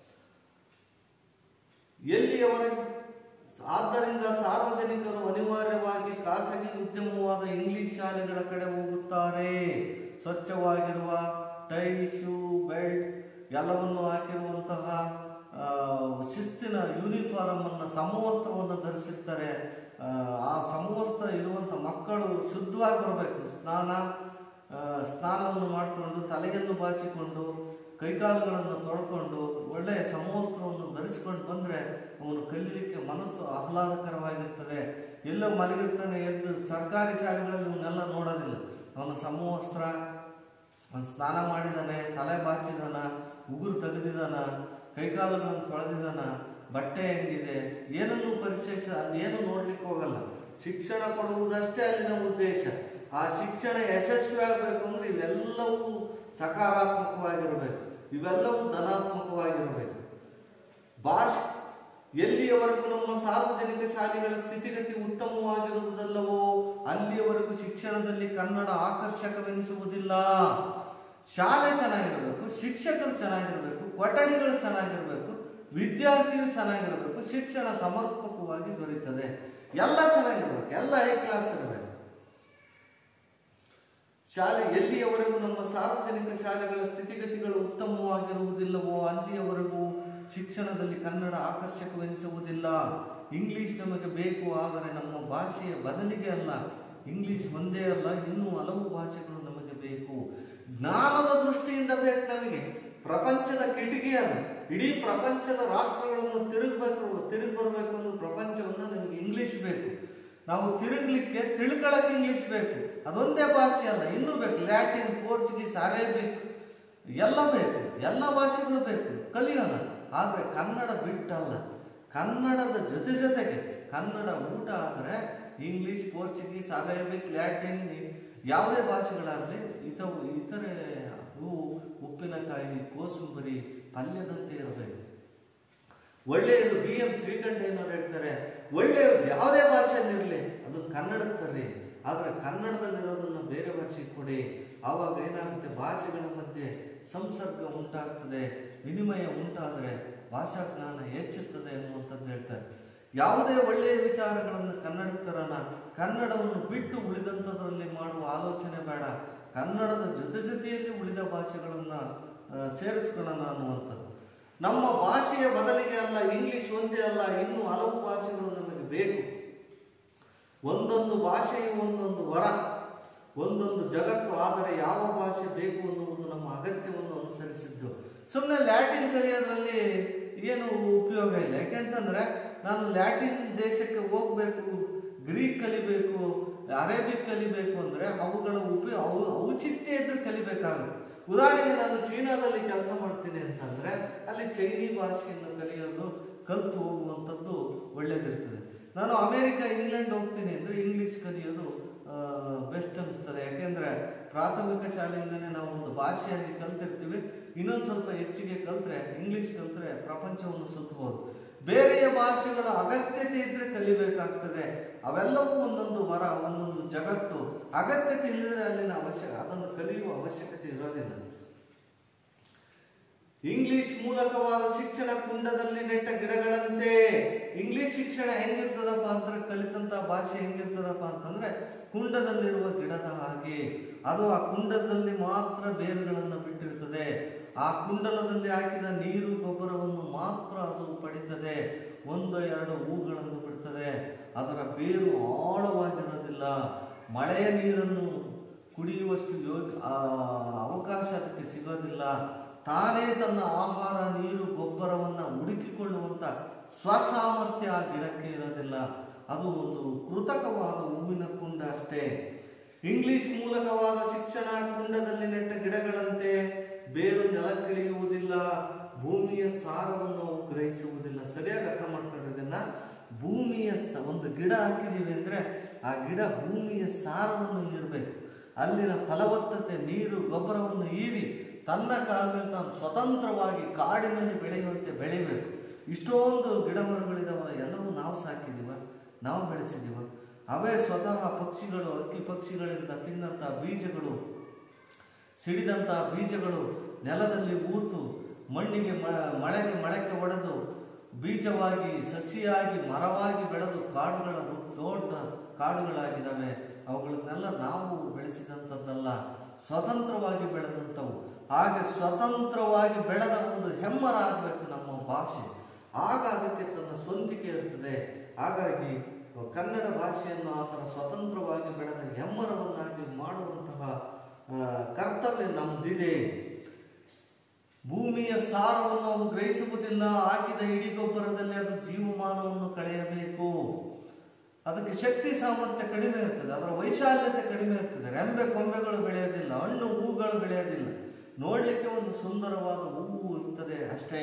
ಎಲ್ಲಿಯವರೆಗೆ ಆದ್ದರಿಂದ ಸಾರ್ವಜನಿಕರು ಅನಿವಾರ್ಯವಾಗಿ ಖಾಸಗಿ ಉದ್ಯಮವಾದ ಇಂಗ್ಲಿಷ್ ಶಾಲೆಗಳ ಕಡೆ ಹೋಗುತ್ತಾರೆ ಸ್ವಚ್ಛವಾಗಿರುವ ಟೈ ಶೂ ಬೆಲ್ಟ್ ಎಲ್ಲವನ್ನು ಹಾಕಿರುವಂತಹ ಆ, ಶಿಸ್ತಿನ ಯೂನಿಫಾರ್ಮ್ ಅನ್ನ ಸಮವಸ್ತ್ರವನ್ನು ಧರಿಸಿರ್ತಾರೆ ಆ, ಆ ಸಮವಸ್ತ್ರ ಇರುವಂತ ಮಕ್ಕಳು ಶುದ್ಧವಾಗಿ ಬರಬೇಕು ಸ್ನಾನ ಆ, ಸ್ನಾನವನ್ನು ಮಾಡಿಕೊಂಡು ತಲೆಯನ್ನು ಬಾಚಿಕೊಂಡು ಕೈಕಾಲುಗಳನ್ನು ತೊಳ್ಕೊಂಡು ಒಳ್ಳೆಯ ಸಮವಸ್ತ್ರವನ್ನು ಧರಿಸಿಕೊಂಡು ಬಂದ್ರೆ ಅವನು ಕಲೀಲಿಕ್ಕೆ ಮನಸ್ಸು ಆಹ್ಲಾದಕರವಾಗಿರ್ತದೆ ಎಲ್ಲೋ ಮಲಗಿರ್ತಾನೆ ಎದ್ದು ಸರ್ಕಾರಿ ಶಾಲೆಗಳಲ್ಲಿ ಇವನ್ನೆಲ್ಲ ನೋಡೋದಿಲ್ಲ ಅವನ ಸಮವಸ್ತ್ರ ಅವನು ಸ್ನಾನ ಮಾಡಿದಾನೆ ತಲೆ ಬಾಚಿದಾನ ಉಗುರು ತೆಗೆದಿದಾನ ಕೈಕಾಲುಗಳನ್ನು ತೊಳೆದಿದಾನ ಬಟ್ಟೆ ಹೆಂಗಿದೆ ಏನನ್ನು ಪರಿಚಯಿಸ ಅದೇನು ನೋಡ್ಲಿಕ್ಕೆ ಹೋಗಲ್ಲ ಶಿಕ್ಷಣ ಕೊಡುವುದಷ್ಟೇ ಅಲ್ಲಿನ ಉದ್ದೇಶ ಆ ಶಿಕ್ಷಣ ಯಶಸ್ವಿ ಆಗಬೇಕು ಅಂದ್ರೆ ಇವೆಲ್ಲವೂ ಸಕಾರಾತ್ಮಕವಾಗಿರಬೇಕು ಇವೆಲ್ಲವೂ ಧನಾತ್ಮಕವಾಗಿರಬೇಕು ಭಾಷೆ ಎಲ್ಲಿಯವರೆಗೂ ನಮ್ಮ ಸಾರ್ವಜನಿಕ ಶಾಲೆಗಳ ಸ್ಥಿತಿಗತಿ ಉತ್ತಮವಾಗಿರುವುದಲ್ಲವೋ ಅಲ್ಲಿಯವರೆಗೂ ಶಿಕ್ಷಣದಲ್ಲಿ ಕನ್ನಡ ಆಕರ್ಷಕವೆನಿಸುವುದಿಲ್ಲ ಶಾಲೆ ಚೆನ್ನಾಗಿರಬೇಕು ಶಿಕ್ಷಕರು ಚೆನ್ನಾಗಿರಬೇಕು ಕೊಠಡಿಗಳು ಚೆನ್ನಾಗಿರಬೇಕು ವಿದ್ಯಾರ್ಥಿಯು ಚೆನ್ನಾಗಿರಬೇಕು ಶಿಕ್ಷಣ ಸಮರ್ಪಕವಾಗಿ ದೊರೆಯುತ್ತದೆ ಎಲ್ಲ ಚೆನ್ನಾಗಿರ್ಬೇಕು ಎಲ್ಲ ಹೈ ಕ್ಲಾಸ್ ಇರಬೇಕು ಶಾಲೆ ಎಲ್ಲಿಯವರೆಗೂ ನಮ್ಮ ಸಾರ್ವಜನಿಕ ಶಾಲೆಗಳ ಸ್ಥಿತಿಗತಿಗಳು ಉತ್ತಮವಾಗಿರುವುದಿಲ್ಲವೋ ಅಲ್ಲಿಯವರೆಗೂ ಶಿಕ್ಷಣದಲ್ಲಿ ಕನ್ನಡ ಆಕರ್ಷಕವೆನಿಸುವುದಿಲ್ಲ ಇಂಗ್ಲಿಷ್ ನಮಗೆ ಬೇಕು ಆದರೆ ನಮ್ಮ ಭಾಷೆಯ ಬದಲಿಗೆ ಅಲ್ಲ ಇಂಗ್ಲಿಷ್ ಒಂದೇ ಅಲ್ಲ ಇನ್ನೂ ಹಲವು ಭಾಷೆಗಳು ನಮಗೆ ಬೇಕು ಜ್ಞಾನದ ದೃಷ್ಟಿಯಿಂದ ಬೇಕು ನಮಗೆ ಪ್ರಪಂಚದ ಕಿಟಿಕಿ ಅದು ಇಡೀ ಪ್ರಪಂಚದ ರಾಷ್ಟ್ರಗಳನ್ನು ತಿರುಗಬೇಕು ತಿರುಗಿ ಬರಬೇಕು ಅನ್ನೋ ಪ್ರಪಂಚವನ್ನು ನಮಗೆ ಇಂಗ್ಲಿಷ್ ಬೇಕು ನಾವು ತಿರುಗಲಿಕ್ಕೆ ತಿಳ್ಕೊಳಕ್ಕೆ ಇಂಗ್ಲಿಷ್ ಬೇಕು ಅದೊಂದೇ ಭಾಷೆ ಅಲ್ಲ ಇನ್ನೂ ಬೇಕು ಲ್ಯಾಟಿನ್ ಪೋರ್ಚುಗೀಸ್ ಅರೇಬಿಕ್ ಎಲ್ಲ ಬೇಕು ಎಲ್ಲ ಭಾಷೆಗಳು ಬೇಕು ಕಲಿಯೋಣ ಆದರೆ ಕನ್ನಡ ಬಿಟ್ಟಲ್ಲ ಕನ್ನಡದ ಜೊತೆ ಜೊತೆಗೆ ಕನ್ನಡ ಊಟ ಆದರೆ ಇಂಗ್ಲಿಷ್ ಪೋರ್ಚುಗೀಸ್ ಅರೇಬಿಕ್ ಲ್ಯಾಟಿನ್ ಯಾವುದೇ ಭಾಷೆಗಳಾಗಲಿ ಇತವು ಇತರೆ ಹೂ ಉಪ್ಪಿನಕಾಯಿ ಕೋಸುಂಬರಿ ಪಲ್ಯದಂತೆ ಇರಬೇಕು ಒಳ್ಳೆಯದು ಬಿ ಎಂ ಶ್ರೀಕಂಠಯ್ಯನವ್ರು ಹೇಳ್ತಾರೆ ಒಳ್ಳೆಯದು ಯಾವುದೇ ಭಾಷೆಯಲ್ಲಿರಲಿ ಅದು ಕನ್ನಡಕ್ಕೆ ತರ್ರಿ ಆದರೆ ಕನ್ನಡದಲ್ಲಿರೋದನ್ನ ಬೇರೆ ಭಾಷೆಗೆ ಕೊಡಿ ಆವಾಗ ಏನಾಗುತ್ತೆ ಭಾಷೆಗಳ ಮಧ್ಯೆ ಸಂಸರ್ಗ ಉಂಟಾಗ್ತದೆ ವಿನಿಮಯ ಉಂಟಾದರೆ ಭಾಷಾ ಜ್ಞಾನ ಹೆಚ್ಚುತ್ತದೆ ಅನ್ನುವಂಥದ್ದು ಹೇಳ್ತಾರೆ ಯಾವುದೇ ಒಳ್ಳೆಯ ವಿಚಾರಗಳನ್ನು ಕನ್ನಡಕ್ಕೆ ತರೋಣ ಕನ್ನಡವನ್ನು ಬಿಟ್ಟು ಉಳಿದಂಥದ್ರಲ್ಲಿ ಮಾಡುವ ಆಲೋಚನೆ ಬೇಡ ಕನ್ನಡದ ಜೊತೆ ಜೊತೆಯಲ್ಲಿ ಉಳಿದ ಭಾಷೆಗಳನ್ನು ಸೇರಿಸ್ಕೊಳ್ಳೋಣ ಅನ್ನುವಂಥದ್ದು ನಮ್ಮ ಭಾಷೆಯ ಬದಲಿಗೆ ಅಲ್ಲ ಇಂಗ್ಲಿಷ್ ಒಂದೇ ಅಲ್ಲ ಇನ್ನೂ ಹಲವು ಭಾಷೆಗಳು ನಮಗೆ ಬೇಕು ಒಂದೊಂದು ಭಾಷೆಯು ಒಂದೊಂದು ವರ ಒಂದೊಂದು ಜಗತ್ತು ಆದರೆ ಯಾವ ಭಾಷೆ ಬೇಕು ಅನ್ನುವುದು ನಮ್ಮ ಅಗತ್ಯವನ್ನು ಅನುಸರಿಸಿದ್ದು ಸುಮ್ಮನೆ ಲ್ಯಾಟಿನ್ ಕಲಿಯೋದ್ರಲ್ಲಿ ಏನು ಉಪಯೋಗ ಇಲ್ಲ ಯಾಕೆಂತಂದ್ರೆ ನಾನು ಲ್ಯಾಟಿನ್ ದೇಶಕ್ಕೆ ಹೋಗ್ಬೇಕು ಗ್ರೀಕ್ ಕಲಿಬೇಕು ಅರೇಬಿಕ್ ಕಲಿಬೇಕು ಅಂದ್ರೆ ಅವುಗಳ ಉಪಯೋಗ ಅವು ಔಚಿತ್ಯ ಇದ್ರೆ ಕಲಿಬೇಕಾಗುತ್ತೆ ಉದಾಹರಣೆಗೆ ನಾನು ಚೀನಾದಲ್ಲಿ ಕೆಲಸ ಮಾಡ್ತೀನಿ ಅಂತಂದ್ರೆ ಅಲ್ಲಿ ಚೈನಿ ಭಾಷೆಯನ್ನು ಕಲಿಯೋದು ಕಲ್ತು ಹೋಗುವಂಥದ್ದು ಒಳ್ಳೇದಿರ್ತದೆ ನಾನು ಅಮೆರಿಕ ಇಂಗ್ಲೆಂಡ್ ಹೋಗ್ತೀನಿ ಅಂದ್ರೆ ಇಂಗ್ಲಿಷ್ ಕಲಿಯೋದು ಬೆಸ್ಟ್ ಅನಿಸ್ತದೆ ಯಾಕೆಂದ್ರೆ ಪ್ರಾಥಮಿಕ ಶಾಲೆಯಿಂದನೇ ನಾವು ಒಂದು ಭಾಷೆಯಾಗಿ ಕಲ್ತಿರ್ತೀವಿ ಇನ್ನೊಂದು ಸ್ವಲ್ಪ ಹೆಚ್ಚಿಗೆ ಕಲ್ತ್ರೆ ಇಂಗ್ಲಿಷ್ ಕಲ್ತ್ರೆ ಪ್ರಪಂಚವನ್ನು ಸುತ್ತಬಹುದು ಬೇರೆಯ ಭಾಷೆಗಳ ಅಗತ್ಯತೆ ಇದ್ರೆ ಕಲಿಬೇಕಾಗ್ತದೆ ಅವೆಲ್ಲವೂ ಒಂದೊಂದು ವರ ಒಂದೊಂದು ಜಗತ್ತು ಅಗತ್ಯತೆ ಇಲ್ಲದ್ರೆ ಅಲ್ಲಿನ ಅವಶ್ಯಕ ಅದನ್ನು ಕಲಿಯುವ ಅವಶ್ಯಕತೆ ಇರೋದಿಲ್ಲ ಇಂಗ್ಲಿಷ್ ಮೂಲಕವಾದ ಶಿಕ್ಷಣ ಕುಂಡದಲ್ಲಿ ನೆಟ್ಟ ಗಿಡಗಳಂತೆ ಇಂಗ್ಲಿಷ್ ಶಿಕ್ಷಣ ಹೆಂಗಿರ್ತದಪ್ಪ ಅಂದ್ರೆ ಕಲಿತಂತ ಭಾಷೆ ಹೆಂಗಿರ್ತದಪ್ಪ ಅಂತಂದ್ರೆ ಕುಂಡದಲ್ಲಿರುವ ಗಿಡದ ಹಾಗೆ ಅದು ಆ ಕುಂಡದಲ್ಲಿ ಮಾತ್ರ ಬೇರುಗಳನ್ನು ಬಿಟ್ಟಿರ್ತದೆ ಆ ಕುಂಡಲದಲ್ಲಿ ಹಾಕಿದ ನೀರು ಗೊಬ್ಬರವನ್ನು ಮಾತ್ರ ಅದು ಪಡಿತದೆ ಒಂದು ಎರಡು ಹೂಗಳನ್ನು ಬಿಡ್ತದೆ ಅದರ ಬೇರು ಆಳವಾಗಿರೋದಿಲ್ಲ ಮಳೆಯ ನೀರನ್ನು ಕುಡಿಯುವಷ್ಟು ಯೋಗ್ಯ ಆ, ಅವಕಾಶ ಅದಕ್ಕೆ ಸಿಗೋದಿಲ್ಲ ತಾನೇ ತನ್ನ ಆಹಾರ ನೀರು ಗೊಬ್ಬರವನ್ನು ಹುಡುಕಿಕೊಳ್ಳುವಂಥ ಸ್ವಸಾಮರ್ಥ್ಯ ಆ ಗಿಡಕ್ಕೆ ಇರೋದಿಲ್ಲ ಅದು ಒಂದು ಕೃತಕವಾದ ಹೂವಿನ ಕುಂಡ ಅಷ್ಟೇ ಇಂಗ್ಲಿಷ್ ಮೂಲಕವಾದ ಶಿಕ್ಷಣ ಕುಂಡದಲ್ಲಿ ನೆಟ್ಟ ಗಿಡಗಳಂತೆ ಬೇರು ನೆಲಕ್ಕಿಳಿಯುವುದಿಲ್ಲ ಭೂಮಿಯ ಸಾರವನ್ನು ಅವು ಗ್ರಹಿಸುವುದಿಲ್ಲ ಸರಿಯಾಗಿ ಅರ್ಥ ಮಾಡ್ಕೊಂಡ್ರೆ ಇದನ್ನ ಭೂಮಿಯ ಸ- ಒಂದು ಗಿಡ ಹಾಕಿದೀವಿ ಅಂದ್ರೆ ಆ ಗಿಡ ಭೂಮಿಯ ಸಾರವನ್ನು ಹೀರಬೇಕು ಅಲ್ಲಿನ ಫಲವತ್ತತೆ ನೀರು ಗೊಬ್ಬರವನ್ನು ಹೀರಿ ತನ್ನ ಕಾಲ ಮೇಲೆ ತಾನು ಸ್ವತಂತ್ರವಾಗಿ ಕಾಡಿನಲ್ಲಿ ಬೆಳೆಯುವಂತೆ ಬೆಳಿಬೇಕು ಇಷ್ಟೊಂದು ಗಿಡ ಮರಗಳಿದಾವಲ್ಲ ಎಲ್ಲವೂ ನಾವು ಸಾಕಿದೀವ ನಾವು ಬೆಳೆಸಿದೀವ ಅವೇ ಸ್ವತಃ ಪಕ್ಷಿಗಳು ಅಕ್ಕಿ ಪಕ್ಷಿಗಳಿಂದ ತಿಂದಂಥ ಬೀಜಗಳು ಸಿಡಿದಂಥ ಬೀಜಗಳು ನೆಲದಲ್ಲಿ ಊತು ಮಣ್ಣಿಗೆ ಮ- ಮಳೆಗೆ ಮಳೆಗೆ ಒಡೆದು ಬೀಜವಾಗಿ ಸಸಿಯಾಗಿ ಮರವಾಗಿ ಬೆಳೆದು ಕಾಡುಗಳ ರು- ದೊಡ್ಡ ಕಾಡುಗಳಾಗಿದ್ದಾವೆ ಅವುಗಳನ್ನೆಲ್ಲ ನಾವು ಬೆಳೆಸಿದಂಥದ್ದಲ್ಲ ಸ್ವತಂತ್ರವಾಗಿ ಬೆಳೆದಂಥವು ಹಾಗೆ ಸ್ವತಂತ್ರವಾಗಿ ಬೆಳೆದ ಒಂದು ಹೆಮ್ಮರ ಆಗಬೇಕು ನಮ್ಮ ಭಾಷೆ ಆಗ ಅದಕ್ಕೆ ತನ್ನ ಸ್ವಂತಿಕೆ ಇರ್ತದೆ ಹಾಗಾಗಿ ಕನ್ನಡ ಭಾಷೆಯನ್ನು ಆ ಥರ ಸ್ವತಂತ್ರವಾಗಿ ಬೆಳೆದ ಹೆಮ್ಮರವನ್ನಾಗಿ ಮಾಡುವಂತಹ ಆ, ಕರ್ತವ್ಯ ನಮ್ದಿದೆ ಭೂಮಿಯ ಸಾರವನ್ನು ಅವು ಗ್ರಹಿಸುವುದಿಲ್ಲ ಹಾಕಿದ ಇಡೀ ಗೊಬ್ಬರದಲ್ಲಿ ಅದು ಜೀವಮಾನವನ್ನು ಕಳೆಯಬೇಕು ಅದಕ್ಕೆ ಶಕ್ತಿ ಸಾಮರ್ಥ್ಯ ಕಡಿಮೆ ಇರ್ತದೆ ಅದರ ವೈಶಾಲ್ಯತೆ ಕಡಿಮೆ ಇರ್ತದೆ ರೆಂಬೆ ಕೊಂಬೆಗಳು ಬೆಳೆಯೋದಿಲ್ಲ ಹಣ್ಣು ಹೂಗಳು ಬೆಳೆಯೋದಿಲ್ಲ ನೋಡಲಿಕ್ಕೆ ಒಂದು ಸುಂದರವಾದ ಹೂವು ಇರ್ತದೆ ಅಷ್ಟೇ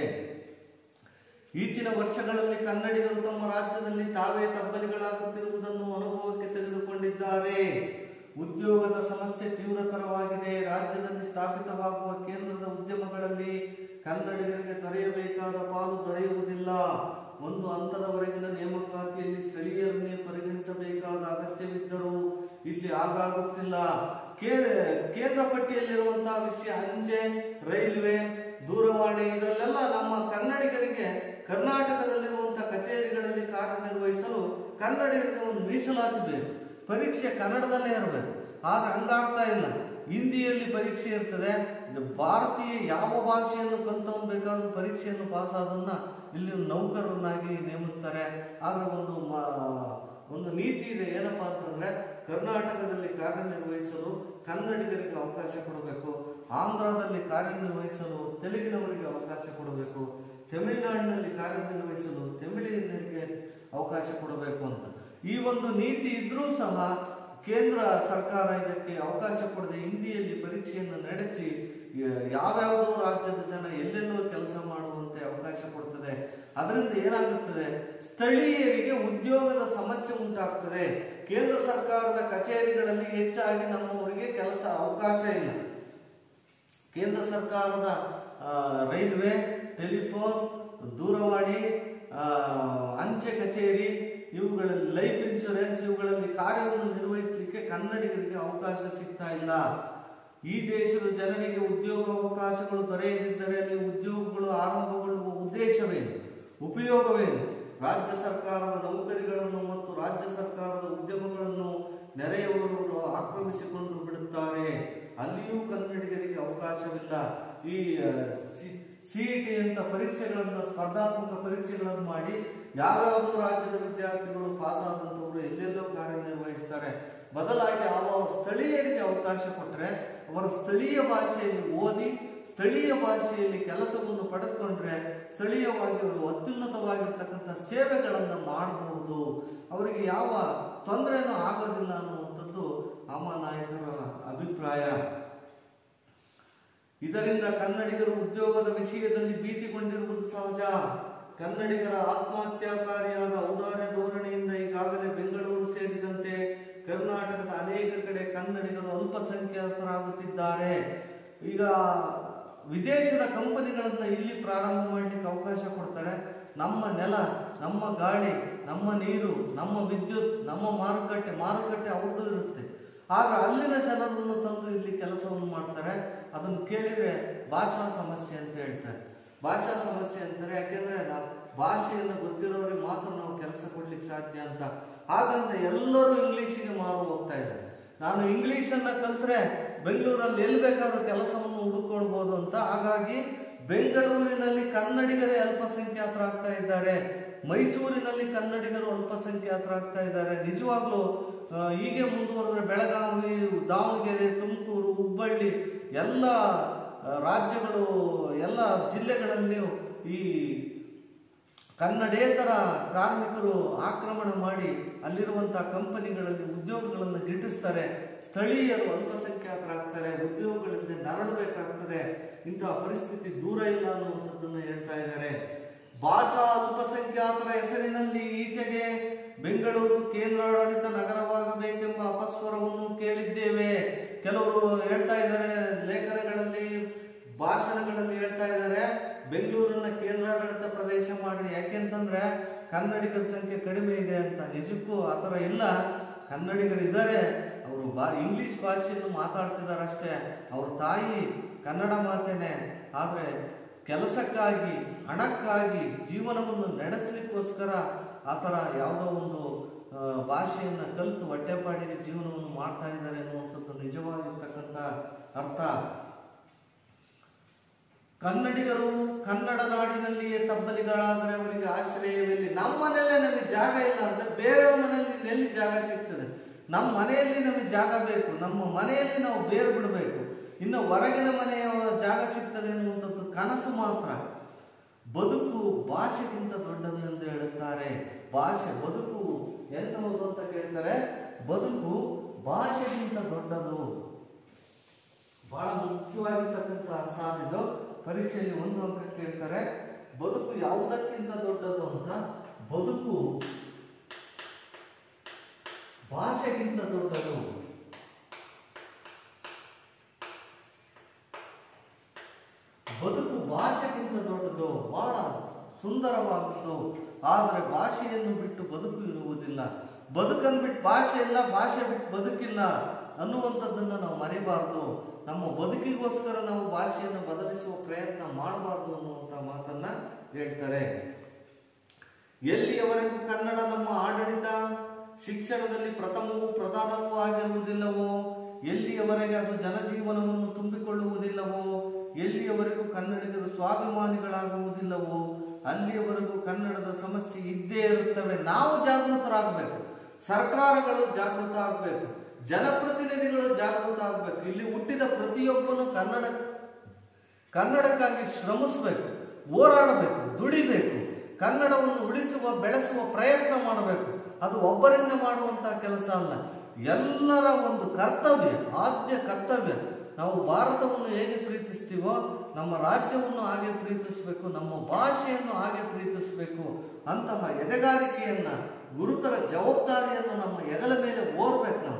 ಈಚಿನ ವರ್ಷಗಳಲ್ಲಿ ಕನ್ನಡಿಗರು ತಮ್ಮ ರಾಜ್ಯದಲ್ಲಿ ತಾವೇ ತಬ್ಬಲಿಗಳಾಗುತ್ತಿರುವುದನ್ನು ಅನುಭವಕ್ಕೆ ತೆಗೆದುಕೊಂಡಿದ್ದಾರೆ ಉದ್ಯೋಗದ ಸಮಸ್ಯೆ ತೀವ್ರತರವಾಗಿದೆ ರಾಜ್ಯದಲ್ಲಿ ಸ್ಥಾಪಿತವಾಗುವ ಕೇಂದ್ರದ ಉದ್ಯಮಗಳಲ್ಲಿ ಕನ್ನಡಿಗರಿಗೆ ದೊರೆಯಬೇಕಾದ ಪಾಲು ದೊರೆಯುವುದಿಲ್ಲ ಒಂದು ಹಂತದವರೆಗಿನ ನೇಮಕಾತಿಯಲ್ಲಿ ಸ್ಥಳೀಯರನ್ನೇ ಪರಿಗಣಿಸಬೇಕಾದ ಅಗತ್ಯವಿದ್ದರೂ ಇಲ್ಲಿ ಆಗಾಗುತ್ತಿಲ್ಲ ಕೇ- ಕೇಂದ್ರ ಪಟ್ಟಿಯಲ್ಲಿರುವಂತಹ ವಿಷಯ ಅಂಚೆ ರೈಲ್ವೆ ದೂರವಾಣಿ ಇದರಲ್ಲೆಲ್ಲ ನಮ್ಮ ಕನ್ನಡಿಗರಿಗೆ ಕರ್ನಾಟಕದಲ್ಲಿರುವಂತಹ ಕಚೇರಿಗಳಲ್ಲಿ ಕಾರ್ಯನಿರ್ವಹಿಸಲು ಕನ್ನಡಿಗರಿಗೆ ಒಂದು ಮೀಸಲಾತಿ ಬೇಕು ಪರೀಕ್ಷೆ ಕನ್ನಡದಲ್ಲೇ ಇರಬೇಕು ಆದ್ರೆ ಹಂಗಾಗ್ತಾ ಇಲ್ಲ ಹಿಂದಿಯಲ್ಲಿ ಪರೀಕ್ಷೆ ಇರ್ತದೆ ಇದು ಭಾರತೀಯ ಯಾವ ಭಾಷೆಯನ್ನು ಕಲ್ತವನು ಬೇಕಾದ್ರೂ ಪರೀಕ್ಷೆಯನ್ನು ಪಾಸ್ ಆದನ್ನ ಇಲ್ಲಿ ನೌಕರರನ್ನಾಗಿ ನೇಮಿಸ್ತಾರೆ ಆದ್ರೆ ಒಂದು ಮ- ಒಂದು ನೀತಿ ಇದೆ ಏನಪ್ಪಾ ಅಂತಂದ್ರೆ ಕರ್ನಾಟಕದಲ್ಲಿ ಕಾರ್ಯನಿರ್ವಹಿಸಲು ಕನ್ನಡಿಗರಿಗೆ ಅವಕಾಶ ಕೊಡಬೇಕು ಆಂಧ್ರದಲ್ಲಿ ಕಾರ್ಯನಿರ್ವಹಿಸಲು ತೆಲುಗಿನವರಿಗೆ ಅವಕಾಶ ಕೊಡಬೇಕು ತಮಿಳುನಾಡಿನಲ್ಲಿ ಕಾರ್ಯನಿರ್ವಹಿಸಲು ತಮಿಳಿನರಿಗೆ ಅವಕಾಶ ಕೊಡಬೇಕು ಅಂತ ಈ ಒಂದು ನೀತಿ ಇದ್ರೂ ಸಹ ಕೇಂದ್ರ ಸರ್ಕಾರ ಇದಕ್ಕೆ ಅವಕಾಶ ಕೊಡದೆ ಹಿಂದಿಯಲ್ಲಿ ಪರೀಕ್ಷೆಯನ್ನು ನಡೆಸಿ ಯ- ಯಾವ್ಯಾವುದೋ ರಾಜ್ಯದ ಜನ ಎಲ್ಲೆಲ್ಲೋ ಕೆಲಸ ಮಾಡುವಂತೆ ಅವಕಾಶ ಕೊಡ್ತದೆ ಅದರಿಂದ ಏನಾಗುತ್ತದೆ ಸ್ಥಳೀಯರಿಗೆ ಉದ್ಯೋಗದ ಸಮಸ್ಯೆ ಉಂಟಾಗ್ತದೆ ಕೇಂದ್ರ ಸರ್ಕಾರದ ಕಚೇರಿಗಳಲ್ಲಿ ಹೆಚ್ಚಾಗಿ ನಮ್ಮವರಿಗೆ ಕೆಲಸ ಅವಕಾಶ ಇಲ್ಲ ಕೇಂದ್ರ ಸರ್ಕಾರದ ಆ, ರೈಲ್ವೆ ಟೆಲಿಫೋನ್ ದೂರವಾಣಿ ಆ, ಅಂಚೆ ಕಚೇರಿ ಇವುಗಳಲ್ಲಿ ಲೈಫ್ ಇನ್ಶೂರೆನ್ಸ್ ಇವುಗಳಲ್ಲಿ ಕಾರ್ಯವನ್ನು ನಿರ್ವಹಿಸಲಿಕ್ಕೆ ಕನ್ನಡಿಗರಿಗೆ ಅವಕಾಶ ಸಿಗ್ತಾ ಇಲ್ಲ ಈ ದೇಶದ ಜನರಿಗೆ ಉದ್ಯೋಗ ಅವಕಾಶಗಳು ದೊರೆಯದಿದ್ದರೆ ಅಲ್ಲಿ ಉದ್ಯೋಗಗಳು ಆರಂಭಗೊಳ್ಳುವ ಉದ್ದೇಶವೇನು ಉಪಯೋಗವೇನು ರಾಜ್ಯ ಸರ್ಕಾರದ ನೌಕರಿಗಳನ್ನು ಮತ್ತು ರಾಜ್ಯ ಸರ್ಕಾರದ ಉದ್ಯಮಗಳನ್ನು ನೆರೆಯವರು ಆಕ್ರಮಿಸಿಕೊಂಡು ಬಿಡುತ್ತಾರೆ ಅಲ್ಲಿಯೂ ಕನ್ನಡಿಗರಿಗೆ ಅವಕಾಶವಿಲ್ಲ ಈ ಸಿಇಟಿ ಅಂತ ಪರೀಕ್ಷೆಗಳನ್ನು ಸ್ಪರ್ಧಾತ್ಮಕ ಪರೀಕ್ಷೆಗಳನ್ನು ಮಾಡಿ ಯಾವ್ಯಾವುದೋ ರಾಜ್ಯದ ವಿದ್ಯಾರ್ಥಿಗಳು ಪಾಸ್ ಆದಂಥವರು ಎಲ್ಲೆಲ್ಲೋ ಕಾರ್ಯನಿರ್ವಹಿಸ್ತಾರೆ ಬದಲಾಗಿ ಅವ ಸ್ಥಳೀಯರಿಗೆ ಅವಕಾಶ ಕೊಟ್ಟರೆ ಅವರ ಸ್ಥಳೀಯ ಭಾಷೆಯಲ್ಲಿ ಓದಿ ಸ್ಥಳೀಯ ಭಾಷೆಯಲ್ಲಿ ಕೆಲಸವನ್ನು ಪಡೆದುಕೊಂಡ್ರೆ ಸ್ಥಳೀಯವಾಗಿ ಅವರು ಅತ್ಯುನ್ನತವಾಗಿರ್ತಕ್ಕಂಥ ಸೇವೆಗಳನ್ನು ಮಾಡಬಹುದು ಅವರಿಗೆ ಯಾವ ತೊಂದರೆನೂ ಆಗೋದಿಲ್ಲ ಅನ್ನುವಂಥದ್ದು ಅಮ್ಮ ನಾಯಕರ ಅಭಿಪ್ರಾಯ ಇದರಿಂದ ಕನ್ನಡಿಗರು ಉದ್ಯೋಗದ ವಿಷಯದಲ್ಲಿ ಭೀತಿಗೊಂಡಿರುವುದು ಸಹಜ ಕನ್ನಡಿಗರ ಆತ್ಮಹತ್ಯಾಕಾರಿಯಾದ ಔದಾರ್ಯ ಧೋರಣೆಯಿಂದ ಈಗಾಗಲೇ ಬೆಂಗಳೂರು ಸೇರಿದಂತೆ ಕರ್ನಾಟಕದ ಅನೇಕ ಕಡೆ ಕನ್ನಡಿಗರು ಅಲ್ಪಸಂಖ್ಯಾತರಾಗುತ್ತಿದ್ದಾರೆ ಈಗ ವಿದೇಶದ ಕಂಪನಿಗಳನ್ನ ಇಲ್ಲಿ ಪ್ರಾರಂಭ ಮಾಡಲಿಕ್ಕೆ ಅವಕಾಶ ಕೊಡ್ತಾರೆ ನಮ್ಮ ನೆಲ ನಮ್ಮ ಗಾಳಿ ನಮ್ಮ ನೀರು ನಮ್ಮ ವಿದ್ಯುತ್ ನಮ್ಮ ಮಾರುಕಟ್ಟೆ ಮಾರುಕಟ್ಟೆ ಅವ್ರದ್ದು ಇರುತ್ತೆ ಆಗ ಅಲ್ಲಿನ ಜನರನ್ನು ತಂದು ಇಲ್ಲಿ ಕೆಲಸವನ್ನು ಮಾಡ್ತಾರೆ ಅದನ್ನು ಕೇಳಿದ್ರೆ ಭಾಷಾ ಸಮಸ್ಯೆ ಅಂತ ಹೇಳ್ತಾರೆ ಭಾಷಾ ಸಮಸ್ಯೆ ಅಂತಾರೆ ಯಾಕೆಂದ್ರೆ ನಾವು ಭಾಷೆಯನ್ನು ಗೊತ್ತಿರೋರಿಗೆ ಮಾತ್ರ ನಾವು ಕೆಲಸ ಕೊಡ್ಲಿಕ್ಕೆ ಸಾಧ್ಯ ಅಂತ ಆದ್ರಿಂದ ಎಲ್ಲರೂ ಇಂಗ್ಲಿಷಿಗೆ ಮಾರು ಹೋಗ್ತಾ ಇದ್ದಾರೆ ನಾನು ಇಂಗ್ಲಿಷನ್ನ ಕಲ್ತ್ರೆ ಬೆಂಗಳೂರಲ್ಲಿ ಎಲ್ಲಿ ಬೇಕಾದ್ರೂ ಕೆಲಸವನ್ನು ಹುಡುಕೊಳ್ಬೋದು ಅಂತ ಹಾಗಾಗಿ ಬೆಂಗಳೂರಿನಲ್ಲಿ ಕನ್ನಡಿಗರೇ ಅಲ್ಪಸಂಖ್ಯಾತರಾಗ್ತಾ ಇದ್ದಾರೆ ಮೈಸೂರಿನಲ್ಲಿ ಕನ್ನಡಿಗರು ಅಲ್ಪಸಂಖ್ಯಾತರಾಗ್ತಾ ಇದ್ದಾರೆ ನಿಜವಾಗ್ಲೂ ಆ, ಹೀಗೆ ಮುಂದುವರೆದ್ರೆ ಬೆಳಗಾವಿ ದಾವಣಗೆರೆ ತುಮಕೂರು ಹುಬ್ಬಳ್ಳಿ ಎಲ್ಲ ಆ, ರಾಜ್ಯಗಳು ಎಲ್ಲ ಜಿಲ್ಲೆಗಳಲ್ಲಿಯೂ ಈ ಕನ್ನಡೇತರ ಕಾರ್ಮಿಕರು ಆಕ್ರಮಣ ಮಾಡಿ ಅಲ್ಲಿರುವಂತಹ ಕಂಪನಿಗಳಲ್ಲಿ ಉದ್ಯೋಗಗಳನ್ನು ಗಿಟ್ಟಿಸ್ತಾರೆ ಸ್ಥಳೀಯರು ಅಲ್ಪಸಂಖ್ಯಾತರಾಗ್ತಾರೆ ಉದ್ಯೋಗಗಳಿಂದ ನರಳಬೇಕಾಗ್ತದೆ ಇಂತಹ ಪರಿಸ್ಥಿತಿ ದೂರ ಇಲ್ಲ ಅನ್ನುವಂಥದ್ದನ್ನು ಹೇಳ್ತಾ ಇದ್ದಾರೆ ಭಾಷಾ ಅಲ್ಪಸಂಖ್ಯಾತರ ಹೆಸರಿನಲ್ಲಿ ಈಚೆಗೆ ಬೆಂಗಳೂರು ಕೇಂದ್ರಾಡಳಿತ ನಗರವಾಗಬೇಕೆಂಬ ಅಪಸ್ವರವನ್ನು ಕೇಳಿದ್ದೇವೆ ಕೆಲವರು ಹೇಳ್ತಾ ಇದ್ದಾರೆ ಲೇಖನಗಳಲ್ಲಿ ಭಾಷಣಗಳಲ್ಲಿ ಹೇಳ್ತಾ ಇದ್ದಾರೆ ಬೆಂಗಳೂರನ್ನ ಕೇಂದ್ರಾಡಳಿತ ಪ್ರದೇಶ ಮಾಡಿ ಯಾಕೆಂತಂದ್ರೆ ಕನ್ನಡಿಗರ ಸಂಖ್ಯೆ ಕಡಿಮೆ ಇದೆ ಅಂತ ನಿಜಕ್ಕೂ ಆ ಥರ ಇಲ್ಲ ಕನ್ನಡಿಗರು ಇದ್ದಾರೆ ಅವರು ಬಾ ಇಂಗ್ಲಿಷ್ ಭಾಷೆಯನ್ನು ಮಾತಾಡ್ತಿದ್ದಾರೆ ಅಷ್ಟೇ ಅವ್ರ ತಾಯಿ ಕನ್ನಡ ಮಾತೇನೆ ಆದರೆ ಕೆಲಸಕ್ಕಾಗಿ ಹಣಕ್ಕಾಗಿ ಜೀವನವನ್ನು ನಡೆಸಲಿಕ್ಕೋಸ್ಕರ ಆ ಥರ ಯಾವುದೋ ಒಂದು ಆ, ಭಾಷೆಯನ್ನ ಕಲಿತು ಹೊಟ್ಟೆಪಾಡಿಗೆ ಜೀವನವನ್ನು ಮಾಡ್ತಾ ಇದ್ದಾರೆ ಅನ್ನುವಂಥದ್ದು ನಿಜವಾಗಿರ್ತಕ್ಕಂಥ ಅರ್ಥ ಕನ್ನಡಿಗರು ಕನ್ನಡ ನಾಡಿನಲ್ಲಿಯೇ ತಬ್ಬಲಿಗಳಾದರೆ ಅವರಿಗೆ ಆಶ್ರಯವಿಲ್ಲ ನಮ್ಮ ಮನೆಯಲ್ಲೇ ನಮಗೆ ಜಾಗ ಇಲ್ಲ ಅಂದ್ರೆ ಬೇರೆಯವ್ರ ಮನೆಯಲ್ಲಿ ಎಲ್ಲಿ ಜಾಗ ಸಿಗ್ತದೆ ನಮ್ಮ ಮನೆಯಲ್ಲಿ ನಮಗೆ ಜಾಗ ಬೇಕು ನಮ್ಮ ಮನೆಯಲ್ಲಿ ನಾವು ಬೇರು ಬಿಡಬೇಕು ಇನ್ನು ಹೊರಗಿನ ಮನೆಯ ಜಾಗ ಸಿಗ್ತದೆ ಎನ್ನುವಂಥದ್ದು ಕನಸು ಮಾತ್ರ ಬದುಕು ಭಾಷೆಗಿಂತ ದೊಡ್ಡದು ಎಂದು ಹೇಳುತ್ತಾರೆ ಭಾಷೆ ಬದುಕು ಎಂತಹದ್ದು ಅಂತ ಕೇಳ್ತಾರೆ ಬದುಕು ಭಾಷೆಗಿಂತ ದೊಡ್ಡದು ಬಹಳ ಮುಖ್ಯವಾಗಿರ್ತಕ್ಕಂತಹ ಸಾಲಿದು ಪರೀಕ್ಷೆಯಲ್ಲಿ ಒಂದು ಅಂಕ ಕೇಳ್ತಾರೆ ಬದುಕು ಯಾವುದಕ್ಕಿಂತ ದೊಡ್ಡದು ಅಂತ ಬದುಕು ಭಾಷೆಗಿಂತ ದೊಡ್ಡದು ಬದುಕು ಭಾಷೆಗಿಂತ ದೊಡ್ಡದು ಬಹಳ ಸುಂದರವಾದದ್ದು ಆದರೆ ಭಾಷೆಯನ್ನು ಬಿಟ್ಟು ಬದುಕು ಇರುವುದಿಲ್ಲ ಬದುಕನ್ನು ಬಿಟ್ಟು ಭಾಷೆ ಇಲ್ಲ ಭಾಷೆ ಬಿಟ್ಟು ಬದುಕಿಲ್ಲ ಅನ್ನುವಂಥದ್ದನ್ನು ನಾವು ಮರಿಬಾರ್ದು ನಮ್ಮ ಬದುಕಿಗೋಸ್ಕರ ನಾವು ಭಾಷೆಯನ್ನು ಬದಲಿಸುವ ಪ್ರಯತ್ನ ಮಾಡಬಾರ್ದು ಅನ್ನುವಂಥ ಮಾತನ್ನ ಹೇಳ್ತಾರೆ ಎಲ್ಲಿಯವರೆಗೂ ಕನ್ನಡ ನಮ್ಮ ಆಡಳಿತ ಶಿಕ್ಷಣದಲ್ಲಿ ಪ್ರಥಮವೂ ಪ್ರಧಾನವೂ ಆಗಿರುವುದಿಲ್ಲವೋ ಎಲ್ಲಿಯವರೆಗೆ ಅದು ಜನಜೀವನವನ್ನು ತುಂಬಿಕೊಳ್ಳುವುದಿಲ್ಲವೋ ಎಲ್ಲಿಯವರೆಗೂ ಕನ್ನಡಿಗರು ಸ್ವಾಭಿಮಾನಿಗಳಾಗುವುದಿಲ್ಲವೋ ಅಲ್ಲಿಯವರೆಗೂ ಕನ್ನಡದ ಸಮಸ್ಯೆ ಇದ್ದೇ ಇರುತ್ತವೆ ನಾವು ಜಾಗೃತರಾಗಬೇಕು ಸರ್ಕಾರಗಳು ಜಾಗೃತ ಆಗಬೇಕು ಜನಪ್ರತಿನಿಧಿಗಳು ಜಾಗೃತ ಆಗಬೇಕು ಇಲ್ಲಿ ಹುಟ್ಟಿದ ಪ್ರತಿಯೊಬ್ಬನು ಕನ್ನಡ ಕನ್ನಡಕ್ಕಾಗಿ ಶ್ರಮಿಸಬೇಕು ಹೋರಾಡಬೇಕು ದುಡಿಬೇಕು ಕನ್ನಡವನ್ನು ಉಳಿಸುವ ಬೆಳೆಸುವ ಪ್ರಯತ್ನ ಮಾಡಬೇಕು ಅದು ಒಬ್ಬರಿಂದ ಮಾಡುವಂತಹ ಕೆಲಸ ಅಲ್ಲ ಎಲ್ಲರ ಒಂದು ಕರ್ತವ್ಯ ಆದ್ಯ ಕರ್ತವ್ಯ ನಾವು ಭಾರತವನ್ನು ಹೇಗೆ ಪ್ರೀತಿಸ್ತೀವೋ ನಮ್ಮ ರಾಜ್ಯವನ್ನು ಹಾಗೆ ಪ್ರೀತಿಸಬೇಕು ನಮ್ಮ ಭಾಷೆಯನ್ನು ಹಾಗೆ ಪ್ರೀತಿಸಬೇಕು ಅಂತಹ ಎದೆಗಾರಿಕೆಯನ್ನ ಗುರುತರ ಜವಾಬ್ದಾರಿಯನ್ನು ನಮ್ಮ ಹೆಗಲ ಮೇಲೆ ಓರ್ಬೇಕು ನಾವು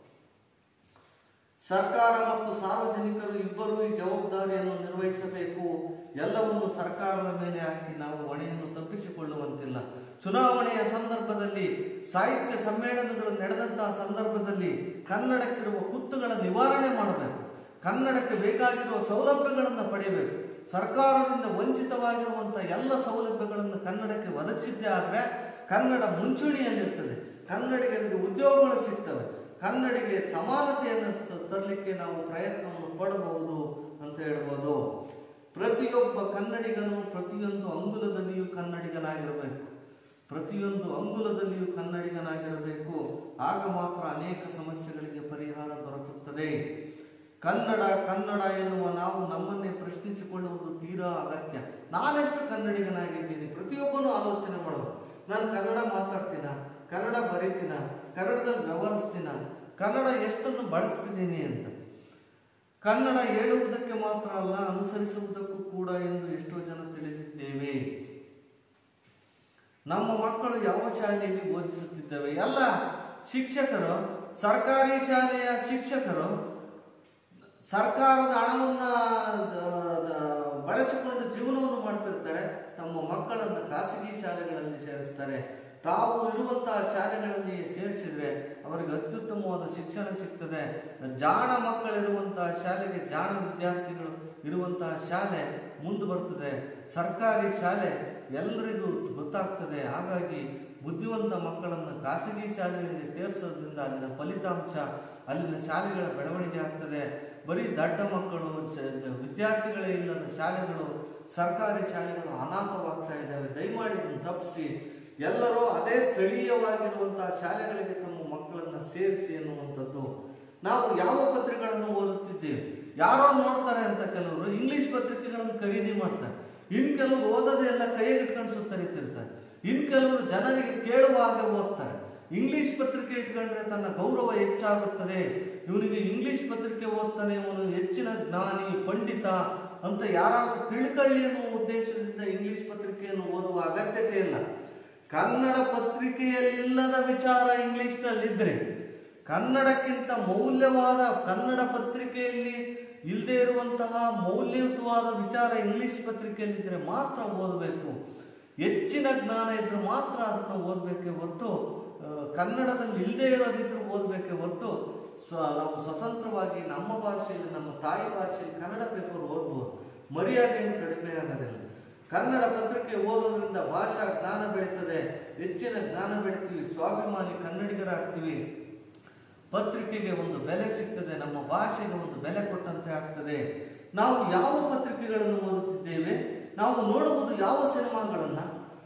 ಸರ್ಕಾರ ಮತ್ತು ಸಾರ್ವಜನಿಕರು ಇಬ್ಬರೂ ಈ ಜವಾಬ್ದಾರಿಯನ್ನು ನಿರ್ವಹಿಸಬೇಕು ಎಲ್ಲವನ್ನು ಸರ್ಕಾರದ ಮೇಲೆ ಹಾಕಿ ನಾವು ಹೊಣೆಯನ್ನು ತಪ್ಪಿಸಿಕೊಳ್ಳುವಂತಿಲ್ಲ ಚುನಾವಣೆಯ ಸಂದರ್ಭದಲ್ಲಿ ಸಾಹಿತ್ಯ ಸಮ್ಮೇಳನಗಳು ನಡೆದಂತಹ ಸಂದರ್ಭದಲ್ಲಿ ಕನ್ನಡಕ್ಕಿರುವ ಕುತ್ತುಗಳ ನಿವಾರಣೆ ಮಾಡಬೇಕು ಕನ್ನಡಕ್ಕೆ ಬೇಕಾಗಿರುವ ಸೌಲಭ್ಯಗಳನ್ನು ಪಡೆಯಬೇಕು ಸರ್ಕಾರದಿಂದ ವಂಚಿತವಾಗಿರುವಂತಹ ಎಲ್ಲ ಸೌಲಭ್ಯಗಳನ್ನು ಕನ್ನಡಕ್ಕೆ ಒದಗಿಸಿದ್ದೇ ಆದರೆ ಕನ್ನಡ ಮುಂಚೂಣಿಯಲ್ಲಿರ್ತದೆ ಕನ್ನಡಿಗರಿಗೆ ಉದ್ಯೋಗಗಳು ಸಿಗ್ತವೆ ಕನ್ನಡಿಗೆ ಸಮಾನತೆಯನ್ನು ತ- ತರಲಿಕ್ಕೆ ನಾವು ಪ್ರಯತ್ನವನ್ನು ಪಡಬಹುದು ಅಂತ ಹೇಳ್ಬೋದು ಪ್ರತಿಯೊಬ್ಬ ಕನ್ನಡಿಗನು ಪ್ರತಿಯೊಂದು ಅಂಗುಲದಲ್ಲಿಯೂ ಕನ್ನಡಿಗನಾಗಿರಬೇಕು ಪ್ರತಿಯೊಂದು ಅಂಗುಲದಲ್ಲಿಯೂ ಕನ್ನಡಿಗನಾಗಿರಬೇಕು ಆಗ ಮಾತ್ರ ಅನೇಕ ಸಮಸ್ಯೆಗಳಿಗೆ ಪರಿಹಾರ ದೊರಕುತ್ತದೆ ಕನ್ನಡ ಕನ್ನಡ ಎನ್ನುವ ನಾವು ನಮ್ಮನ್ನೇ ಪ್ರಶ್ನಿಸಿಕೊಳ್ಳುವುದು ತೀರಾ ಅಗತ್ಯ ನಾನೆಷ್ಟು ಕನ್ನಡಿಗನಾಗಿದ್ದೀನಿ ಪ್ರತಿಯೊಬ್ಬನು ಆಲೋಚನೆ ಮಾಡಬೇಕು ನಾನು ಕನ್ನಡ ಮಾತಾಡ್ತೀನ ಕನ್ನಡ ಬರೀತೀನ ಕನ್ನಡದಲ್ಲಿ ವ್ಯವಹರಿಸ್ತೀನ ಕನ್ನಡ ಎಷ್ಟನ್ನು ಬಳಸ್ತಿದ್ದೀನಿ ಅಂತ ಕನ್ನಡ ಹೇಳುವುದಕ್ಕೆ ಮಾತ್ರ ಅಲ್ಲ ಅನುಸರಿಸುವುದಕ್ಕೂ ಕೂಡ ಎಂದು ಎಷ್ಟೋ ಜನ ತಿಳಿದಿದ್ದೇವೆ ನಮ್ಮ ಮಕ್ಕಳು ಯಾವ ಶಾಲೆಯಲ್ಲಿ ಬೋಧಿಸುತ್ತಿದ್ದೇವೆ ಎಲ್ಲ ಶಿಕ್ಷಕರು ಸರ್ಕಾರಿ ಶಾಲೆಯ ಶಿಕ್ಷಕರು ಸರ್ಕಾರದ ಹಣವನ್ನ ದ- ದ- ಬಳಸಿಕೊಂಡು ಜೀವನವನ್ನು ಮಾಡ್ತಿರ್ತಾರೆ ತಮ್ಮ ಮಕ್ಕಳನ್ನ ಖಾಸಗಿ ಶಾಲೆಗಳಲ್ಲಿ ಸೇರಿಸ್ತಾರೆ ತಾವು ಇರುವಂತಹ ಶಾಲೆಗಳಲ್ಲಿ ಸೇರಿಸಿದ್ರೆ ಅವರಿಗೆ ಅತ್ಯುತ್ತಮವಾದ ಶಿಕ್ಷಣ ಸಿಗ್ತದೆ ಜಾಣ ಮಕ್ಕಳಿರುವಂತಹ ಶಾಲೆಗೆ ಜಾಣ ವಿದ್ಯಾರ್ಥಿಗಳು ಇರುವಂತಹ ಶಾಲೆ ಮುಂದೆ ಬರ್ತದೆ ಸರ್ಕಾರಿ ಶಾಲೆ ಎಲ್ಲರಿಗೂ ಗೊತ್ತಾಗ್ತದೆ ಹಾಗಾಗಿ ಬುದ್ಧಿವಂತ ಮಕ್ಕಳನ್ನು ಖಾಸಗಿ ಶಾಲೆಗಳಿಗೆ ಸೇರಿಸೋದ್ರಿಂದ ಅಲ್ಲಿನ ಫಲಿತಾಂಶ ಅಲ್ಲಿನ ಶಾಲೆಗಳ ಬೆಳವಣಿಗೆ ಆಗ್ತದೆ ಬರೀ ದಡ್ಡ ಮಕ್ಕಳು ಚ- ಚ- ವಿದ್ಯಾರ್ಥಿಗಳೇ ಇಲ್ಲದ ಶಾಲೆಗಳು ಸರ್ಕಾರಿ ಶಾಲೆಗಳು ಅನಾಥವಾಗ್ತಾ ಇದ್ದಾವೆ ದಯಮಾಡಿ ಇದನ್ನು ತಪ್ಪಿಸಿ ಎಲ್ಲರೂ ಅದೇ ಸ್ಥಳೀಯವಾಗಿರುವಂತಹ ಶಾಲೆಗಳಿಗೆ ತಮ್ಮ ಮಕ್ಕಳನ್ನ ಸೇರಿಸಿ ಎನ್ನುವಂಥದ್ದು ನಾವು ಯಾವ ಪತ್ರಿಕೆಗಳನ್ನು ಓದುತ್ತಿದ್ದೇವೆ ಯಾರೋ ನೋಡ್ತಾರೆ ಅಂತ ಕೆಲವರು ಇಂಗ್ಲಿಷ್ ಪತ್ರಿಕೆಗಳನ್ನು ಖರೀದಿ ಮಾಡ್ತಾರೆ ಇನ್ ಕೆಲವರು ಓದೋದೇ ಎಲ್ಲ ಕೈಗೆ ಇಟ್ಕೊಂಡು ಸುತ್ತರಿತಿರ್ತಾರೆ ಇನ್ ಕೆಲವರು ಜನರಿಗೆ ಕೇಳುವ ಹಾಗೆ ಓದ್ತಾರೆ ಇಂಗ್ಲಿಷ್ ಪತ್ರಿಕೆ ಇಟ್ಕೊಂಡ್ರೆ ತನ್ನ ಗೌರವ ಹೆಚ್ಚಾಗುತ್ತದೆ ಇವನಿಗೆ ಇಂಗ್ಲಿಷ್ ಪತ್ರಿಕೆ ಓದ್ತಾನೆ ಇವನು ಹೆಚ್ಚಿನ ಜ್ಞಾನಿ ಪಂಡಿತ ಅಂತ ಯಾರಾದ್ರೂ ತಿಳ್ಕೊಳ್ಳಿ ಅನ್ನುವ ಉದ್ದೇಶದಿಂದ ಇಂಗ್ಲಿಷ್ ಪತ್ರಿಕೆಯನ್ನು ಓದುವ ಅಗತ್ಯತೆ ಇಲ್ಲ ಕನ್ನಡ ಪತ್ರಿಕೆಯಲ್ಲಿಲ್ಲದ ವಿಚಾರ ಇಂಗ್ಲಿಷ್ನಲ್ಲಿದ್ರೆ ಕನ್ನಡಕ್ಕಿಂತ ಮೌಲ್ಯವಾದ ಕನ್ನಡ ಪತ್ರಿಕೆಯಲ್ಲಿ ಇಲ್ಲದೆ ಇರುವಂತಹ ಮೌಲ್ಯಯುತವಾದ ವಿಚಾರ ಇಂಗ್ಲಿಷ್ ಪತ್ರಿಕೆಯಲ್ಲಿದ್ದರೆ ಮಾತ್ರ ಓದಬೇಕು ಹೆಚ್ಚಿನ ಜ್ಞಾನ ಇದ್ರೆ ಮಾತ್ರ ಅದನ್ನು ಓದಬೇಕೆ ಹೊರತು ಆ, ಕನ್ನಡದಲ್ಲಿ ಇಲ್ಲದೆ ಇರೋದಿದ್ರೆ ಓದಬೇಕೆ ಹೊರತು ಸ್ವ ನಾವು ಸ್ವತಂತ್ರವಾಗಿ ನಮ್ಮ ಭಾಷೆಯಲ್ಲಿ ನಮ್ಮ ತಾಯಿ ಭಾಷೆಯಲ್ಲಿ ಕನ್ನಡ ಪೇಪರ್ ಓದ್ಬೋದು ಮರ್ಯಾದೆ ಏನು ಕಡಿಮೆ ಆಗೋದಿಲ್ಲ ಕನ್ನಡ ಪತ್ರಿಕೆ ಓದೋದ್ರಿಂದ ಭಾಷಾ ಜ್ಞಾನ ಬೆಳೀತದೆ ಹೆಚ್ಚಿನ ಜ್ಞಾನ ಬೆಳಿತೀವಿ ಸ್ವಾಭಿಮಾನಿ ಕನ್ನಡಿಗರಾಗ್ತೀವಿ ಪತ್ರಿಕೆಗೆ ಒಂದು ಬೆಲೆ ಸಿಗ್ತದೆ ನಮ್ಮ ಭಾಷೆಗೆ ಒಂದು ಬೆಲೆ ಕೊಟ್ಟಂತೆ ಆಗ್ತದೆ ನಾವು ಯಾವ ಪತ್ರಿಕೆಗಳನ್ನು ಓದುತ್ತಿದ್ದೇವೆ ನಾವು ನೋಡುವುದು ಯಾವ ಸಿನಿಮಾಗಳನ್ನ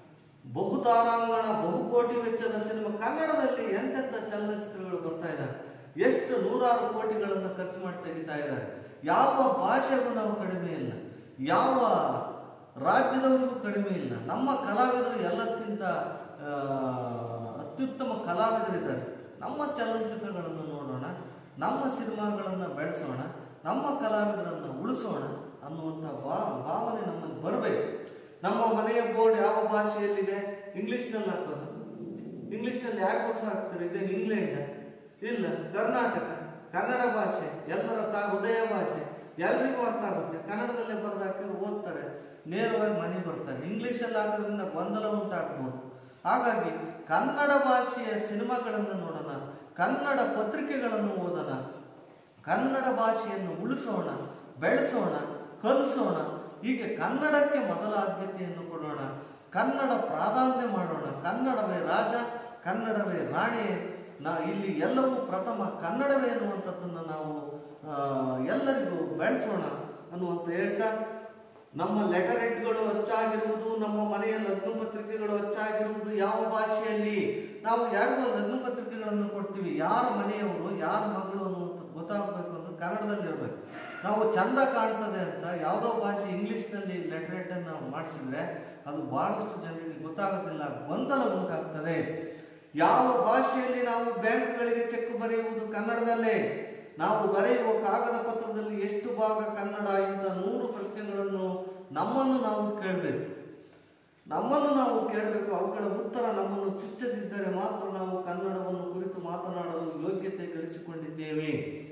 ಬಹುತಾರಾಂಗಣ ಬಹುಕೋಟಿ ವೆಚ್ಚದ ಸಿನಿಮಾ ಕನ್ನಡದಲ್ಲಿ ಎಂತೆಂಥ ಚಲನಚಿತ್ರಗಳು ಬರ್ತಾ ಇದ್ದಾವೆ ಎಷ್ಟು ನೂರಾರು ಕೋಟಿಗಳನ್ನು ಖರ್ಚು ಮಾಡಿ ತೆಗಿತಾ ಇದ್ದಾರೆ ಯಾವ ಭಾಷೆಗೂ ನಾವು ಕಡಿಮೆ ಇಲ್ಲ ಯಾವ ರಾಜ್ಯದವರಿಗೂ ಕಡಿಮೆ ಇಲ್ಲ ನಮ್ಮ ಕಲಾವಿದರು ಎಲ್ಲಕ್ಕಿಂತ ಆ, ಅತ್ಯುತ್ತಮ ಕಲಾವಿದರಿದ್ದಾರೆ ನಮ್ಮ ಚಲನಚಿತ್ರಗಳನ್ನು ನೋಡೋಣ ನಮ್ಮ ಸಿನಿಮಾಗಳನ್ನು ಬೆಳೆಸೋಣ ನಮ್ಮ ಕಲಾವಿದರನ್ನು ಉಳಿಸೋಣ ಅನ್ನುವಂಥ ಭಾ ಭಾವನೆ ನಮ್ಮಲ್ಲಿ ಬರಬೇಕು ನಮ್ಮ ಮನೆಯ ಬೋರ್ಡ್ ಯಾವ ಭಾಷೆಯಲ್ಲಿದೆ ಇಂಗ್ಲಿಷ್ನಲ್ಲಿ ಹಾಕೋದು ಇಂಗ್ಲಿಷ್ನಲ್ಲಿ ಯಾರಿಗೋಸ್ಕರ ಹಾಕ್ತಾರೆ ಇದೇನು ಇಂಗ್ಲೆಂಡ್ ಇಲ್ಲ ಕರ್ನಾಟಕ ಕನ್ನಡ ಭಾಷೆ ಎಲ್ಲರ ತಾ ಹೃದಯ ಭಾಷೆ ಎಲ್ರಿಗೂ ಅರ್ಥ ಆಗುತ್ತೆ ಕನ್ನಡದಲ್ಲೇ ಬರೆದು ಹಾಕಿದ್ರೆ ಓದ್ತಾರೆ ನೇರವಾಗಿ ಮನೆ ಬರ್ತಾರೆ ಇಂಗ್ಲಿಷಲ್ಲಿ ಹಾಕೋದ್ರಿಂದ ಗೊಂದಲ ಉಂಟಾಗ್ಬೋದು ಹಾಗಾಗಿ ಕನ್ನಡ ಭಾಷೆಯ ಸಿನಿಮಾಗಳನ್ನು ನೋಡೋಣ ಕನ್ನಡ ಪತ್ರಿಕೆಗಳನ್ನು ಓದೋಣ ಕನ್ನಡ ಭಾಷೆಯನ್ನು ಉಳಿಸೋಣ ಬೆಳೆಸೋಣ ಕಲಿಸೋಣ ಹೀಗೆ ಕನ್ನಡಕ್ಕೆ ಮೊದಲ ಆದ್ಯತೆಯನ್ನು ಕೊಡೋಣ ಕನ್ನಡ ಪ್ರಾಧಾನ್ಯ ಮಾಡೋಣ ಕನ್ನಡವೇ ರಾಜ ಕನ್ನಡವೇ ರಾಣಿ ನಾ ಇಲ್ಲಿ ಎಲ್ಲವೂ ಪ್ರಥಮ ಕನ್ನಡವೇ ಅನ್ನುವಂಥದ್ದನ್ನು ನಾವು ಆ, ಎಲ್ಲರಿಗೂ ಬೆಳೆಸೋಣ ಅನ್ನುವಂತ ಹೇಳ್ತಾ ನಮ್ಮ ಲೆಟರೇಟ್ಗಳು ಹೆಚ್ಚಾಗಿರುವುದು ನಮ್ಮ ಮನೆಯ ಲಗ್ನ ಪತ್ರಿಕೆಗಳು ಹೆಚ್ಚಾಗಿರುವುದು ಯಾವ ಭಾಷೆಯಲ್ಲಿ ನಾವು ಯಾರಿಗೋ ಲಗ್ನ ಪತ್ರಿಕೆಗಳನ್ನು ಕೊಡ್ತೀವಿ ಯಾರ ಮನೆಯವರು ಯಾರ ಮಗಳು ಅನ್ನುವಂಥದ್ದು ಗೊತ್ತಾಗಬೇಕು ಅಂದ್ರೆ ಕನ್ನಡದಲ್ಲಿ ಇರಬೇಕು ನಾವು ಚಂದ ಕಾಣ್ತದೆ ಅಂತ ಯಾವುದೋ ಭಾಷೆ ಇಂಗ್ಲಿಷ್ನಲ್ಲಿ ಲೆಟರೇಟ್ ಅನ್ನು ಮಾಡಿಸಿದ್ರೆ ಅದು ಬಹಳಷ್ಟು ಜನರಿಗೆ ಗೊತ್ತಾಗೋದಿಲ್ಲ ಗೊಂದಲ ಉಂಟಾಗ್ತದೆ ಯಾವ ಭಾಷೆಯಲ್ಲಿ ನಾವು ಬ್ಯಾಂಕ್ಗಳಿಗೆ ಚೆಕ್ ಬರೆಯುವುದು ಕನ್ನಡದಲ್ಲೇ ನಾವು ಬರೆಯುವ ಕಾಗದ ಪತ್ರದಲ್ಲಿ ಎಷ್ಟು ಭಾಗ ಕನ್ನಡ ಇಂಥ ನೂರು ಪ್ರಶ್ನೆಗಳನ್ನು ನಮ್ಮನ್ನು ನಾವು ಕೇಳಬೇಕು ನಮ್ಮನ್ನು ನಾವು ಕೇಳಬೇಕು ಅವುಗಳ ಉತ್ತರ ನಮ್ಮನ್ನು ಚುಚ್ಚದಿದ್ದರೆ ಮಾತ್ರ ನಾವು ಕನ್ನಡವನ್ನು ಕುರಿತು ಮಾತನಾಡಲು ಯೋಗ್ಯತೆ ಗಳಿಸಿಕೊಂಡಿದ್ದೇವೆ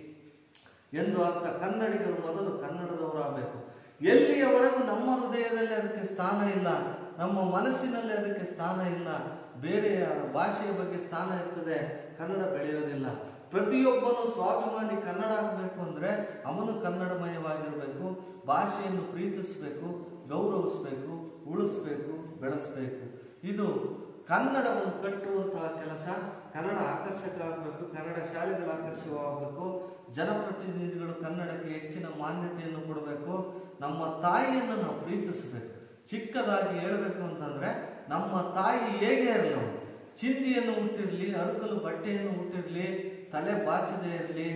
ಎಂದು ಅರ್ಥ ಕನ್ನಡಿಗರು ಮೊದಲು ಕನ್ನಡದವರಾಗಬೇಕು ಎಲ್ಲಿಯವರೆಗೂ ನಮ್ಮ ಹೃದಯದಲ್ಲಿ ಅದಕ್ಕೆ ಸ್ಥಾನ ಇಲ್ಲ ನಮ್ಮ ಮನಸ್ಸಿನಲ್ಲಿ ಅದಕ್ಕೆ ಸ್ಥಾನ ಇಲ್ಲ ಬೇರೆಯ ಭಾಷೆಯ ಬಗ್ಗೆ ಸ್ಥಾನ ಇರ್ತದೆ ಕನ್ನಡ ಬೆಳೆಯೋದಿಲ್ಲ ಪ್ರತಿಯೊಬ್ಬನು ಸ್ವಾಭಿಮಾನಿ ಕನ್ನಡ ಆಗಬೇಕು ಅಂದ್ರೆ ಅವನು ಕನ್ನಡಮಯವಾಗಿರಬೇಕು ಭಾಷೆಯನ್ನು ಪ್ರೀತಿಸಬೇಕು ಗೌರವಿಸಬೇಕು ಉಳಿಸ್ಬೇಕು ಬೆಳೆಸಬೇಕು ಇದು ಕನ್ನಡವನ್ನು ಕಟ್ಟುವಂತಹ ಕೆಲಸ ಕನ್ನಡ ಆಕರ್ಷಕ ಆಗಬೇಕು ಕನ್ನಡ ಶಾಲೆಗಳು ಆಕರ್ಷಕವಾಗಬೇಕು ಜನಪ್ರತಿನಿಧಿಗಳು ಕನ್ನಡಕ್ಕೆ ಹೆಚ್ಚಿನ ಮಾನ್ಯತೆಯನ್ನು ಕೊಡಬೇಕು ನಮ್ಮ ತಾಯಿಯನ್ನು ನಾವು ಪ್ರೀತಿಸಬೇಕು ಚಿಕ್ಕದಾಗಿ ಹೇಳಬೇಕು ಅಂತಂದ್ರೆ ನಮ್ಮ ತಾಯಿ ಹೇಗೆ ಇರಲಿ ಅವಳು ಚಿಂದಿಯನ್ನು ಹುಟ್ಟಿರ್ಲಿ ಅರುಕಲು ಬಟ್ಟೆಯನ್ನು ಹುಟ್ಟಿರ್ಲಿ ತಲೆ ಬಾಚದೇ ಇರಲಿ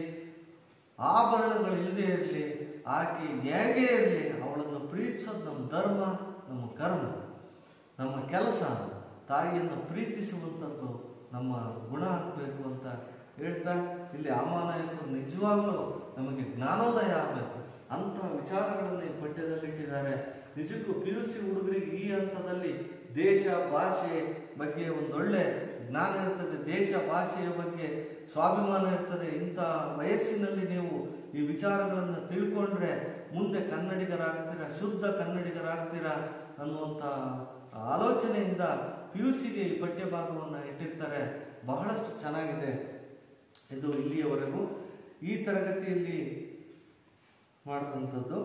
ಆಭರಣಗಳು ಇಲ್ಲದೆ ಇರಲಿ ಆಕೆ ಹೇಗೆ ಇರಲಿ ಅವಳನ್ನು ಪ್ರೀತಿಸೋದು ನಮ್ಮ ಧರ್ಮ ನಮ್ಮ ಕರ್ಮ ನಮ್ಮ ಕೆಲಸ ತಾಯಿಯನ್ನು ಪ್ರೀತಿಸುವಂಥದ್ದು ನಮ್ಮ ಗುಣ ಆಗಬೇಕು ಅಂತ ಹೇಳ್ತಾ ಇಲ್ಲಿ ಅಮಾನಾಯಕರು ನಿಜವಾಗ್ಲೂ ನಮಗೆ ಜ್ಞಾನೋದಯ ಆಗಬೇಕು ಅಂತಹ ವಿಚಾರಗಳನ್ನು ಈ ಪಠ್ಯದಲ್ಲಿಟ್ಟಿದ್ದಾರೆ ನಿಜಕ್ಕೂ ಪಿ ಯು ಸಿ ಹುಡುಗರಿಗೆ ಈ ಹಂತದಲ್ಲಿ ದೇಶ ಭಾಷೆ ಬಗ್ಗೆ ಒಂದೊಳ್ಳೆ ಜ್ಞಾನ ಇರ್ತದೆ ದೇಶ ಭಾಷೆಯ ಬಗ್ಗೆ ಸ್ವಾಭಿಮಾನ ಇರ್ತದೆ ಇಂಥ ವಯಸ್ಸಿನಲ್ಲಿ ನೀವು ಈ ವಿಚಾರಗಳನ್ನು ತಿಳ್ಕೊಂಡ್ರೆ ಮುಂದೆ ಕನ್ನಡಿಗರಾಗ್ತೀರಾ ಶುದ್ಧ ಕನ್ನಡಿಗರಾಗ್ತೀರಾ ಅನ್ನುವಂಥ ಆಲೋಚನೆಯಿಂದ ಪಿ ಯು ಸಿಗೆ ಈ ಪಠ್ಯಭಾಗವನ್ನು ಇಟ್ಟಿರ್ತಾರೆ ಬಹಳಷ್ಟು ಚೆನ್ನಾಗಿದೆ ಇದು ಇಲ್ಲಿಯವರೆಗೂ ಈ ತರಗತಿಯಲ್ಲಿ ಮಾಡಿದಂಥದ್ದು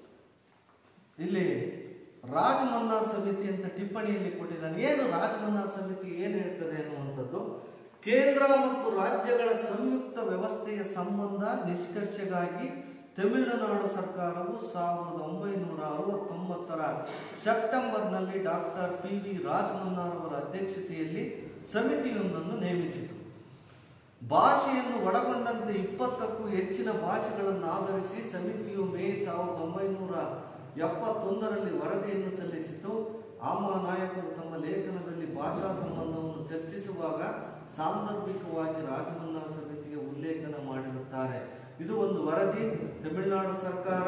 ಇಲ್ಲಿ ರಾಜ ಮನ್ನಾರ್ ಸಮಿತಿ ಅಂತ ಟಿಪ್ಪಣಿಯಲ್ಲಿ ಕೊಟ್ಟಿದ್ದಾನೆ ಏನು ರಾಜ ಮನ್ನಾರ್ ಸಮಿತಿ ಏನು ಹೇಳ್ತದೆ ಅನ್ನುವಂಥದ್ದು ಕೇಂದ್ರ ಮತ್ತು ರಾಜ್ಯಗಳ ಸಂಯುಕ್ತ ವ್ಯವಸ್ಥೆಯ ಸಂಬಂಧ ನಿಷ್ಕರ್ಷೆಗಾಗಿ ತಮಿಳುನಾಡು ಸರ್ಕಾರವು ಸಾವಿರದ ಒಂಬೈನೂರ ಅರವತ್ತೊಂಬತ್ತರ ಸೆಪ್ಟೆಂಬರ್ನಲ್ಲಿ ಡಾಕ್ಟರ್ ಪಿ ವಿ ರಾಜಮನ್ನಾರ್ ಅವರ ಅಧ್ಯಕ್ಷತೆಯಲ್ಲಿ ಸಮಿತಿಯೊಂದನ್ನು ನೇಮಿಸಿತು ಭಾಷೆಯನ್ನು ಒಳಗೊಂಡಂತೆ ಇಪ್ಪತ್ತಕ್ಕೂ ಹೆಚ್ಚಿನ ಭಾಷೆಗಳನ್ನು ಆಧರಿಸಿ ಸಮಿತಿಯು ಮೇ ಸಾವಿರದ ಒಂಬೈನೂರ ಎಪ್ಪತ್ತೊಂದರಲ್ಲಿ ವರದಿಯನ್ನು ಸಲ್ಲಿಸಿತು ಆಮ ನಾಯಕರು ತಮ್ಮ ಲೇಖನದಲ್ಲಿ ಭಾಷಾ ಸಂಬಂಧವನ್ನು ಚರ್ಚಿಸುವಾಗ ಸಾಂದರ್ಭಿಕವಾಗಿ ರಾಜಮನ್ನಾರ್ ಸಮಿತಿಗೆ ಉಲ್ಲೇಖನ ಮಾಡಿರುತ್ತಾರೆ ಇದು ಒಂದು ವರದಿ ತಮಿಳುನಾಡು ಸರ್ಕಾರ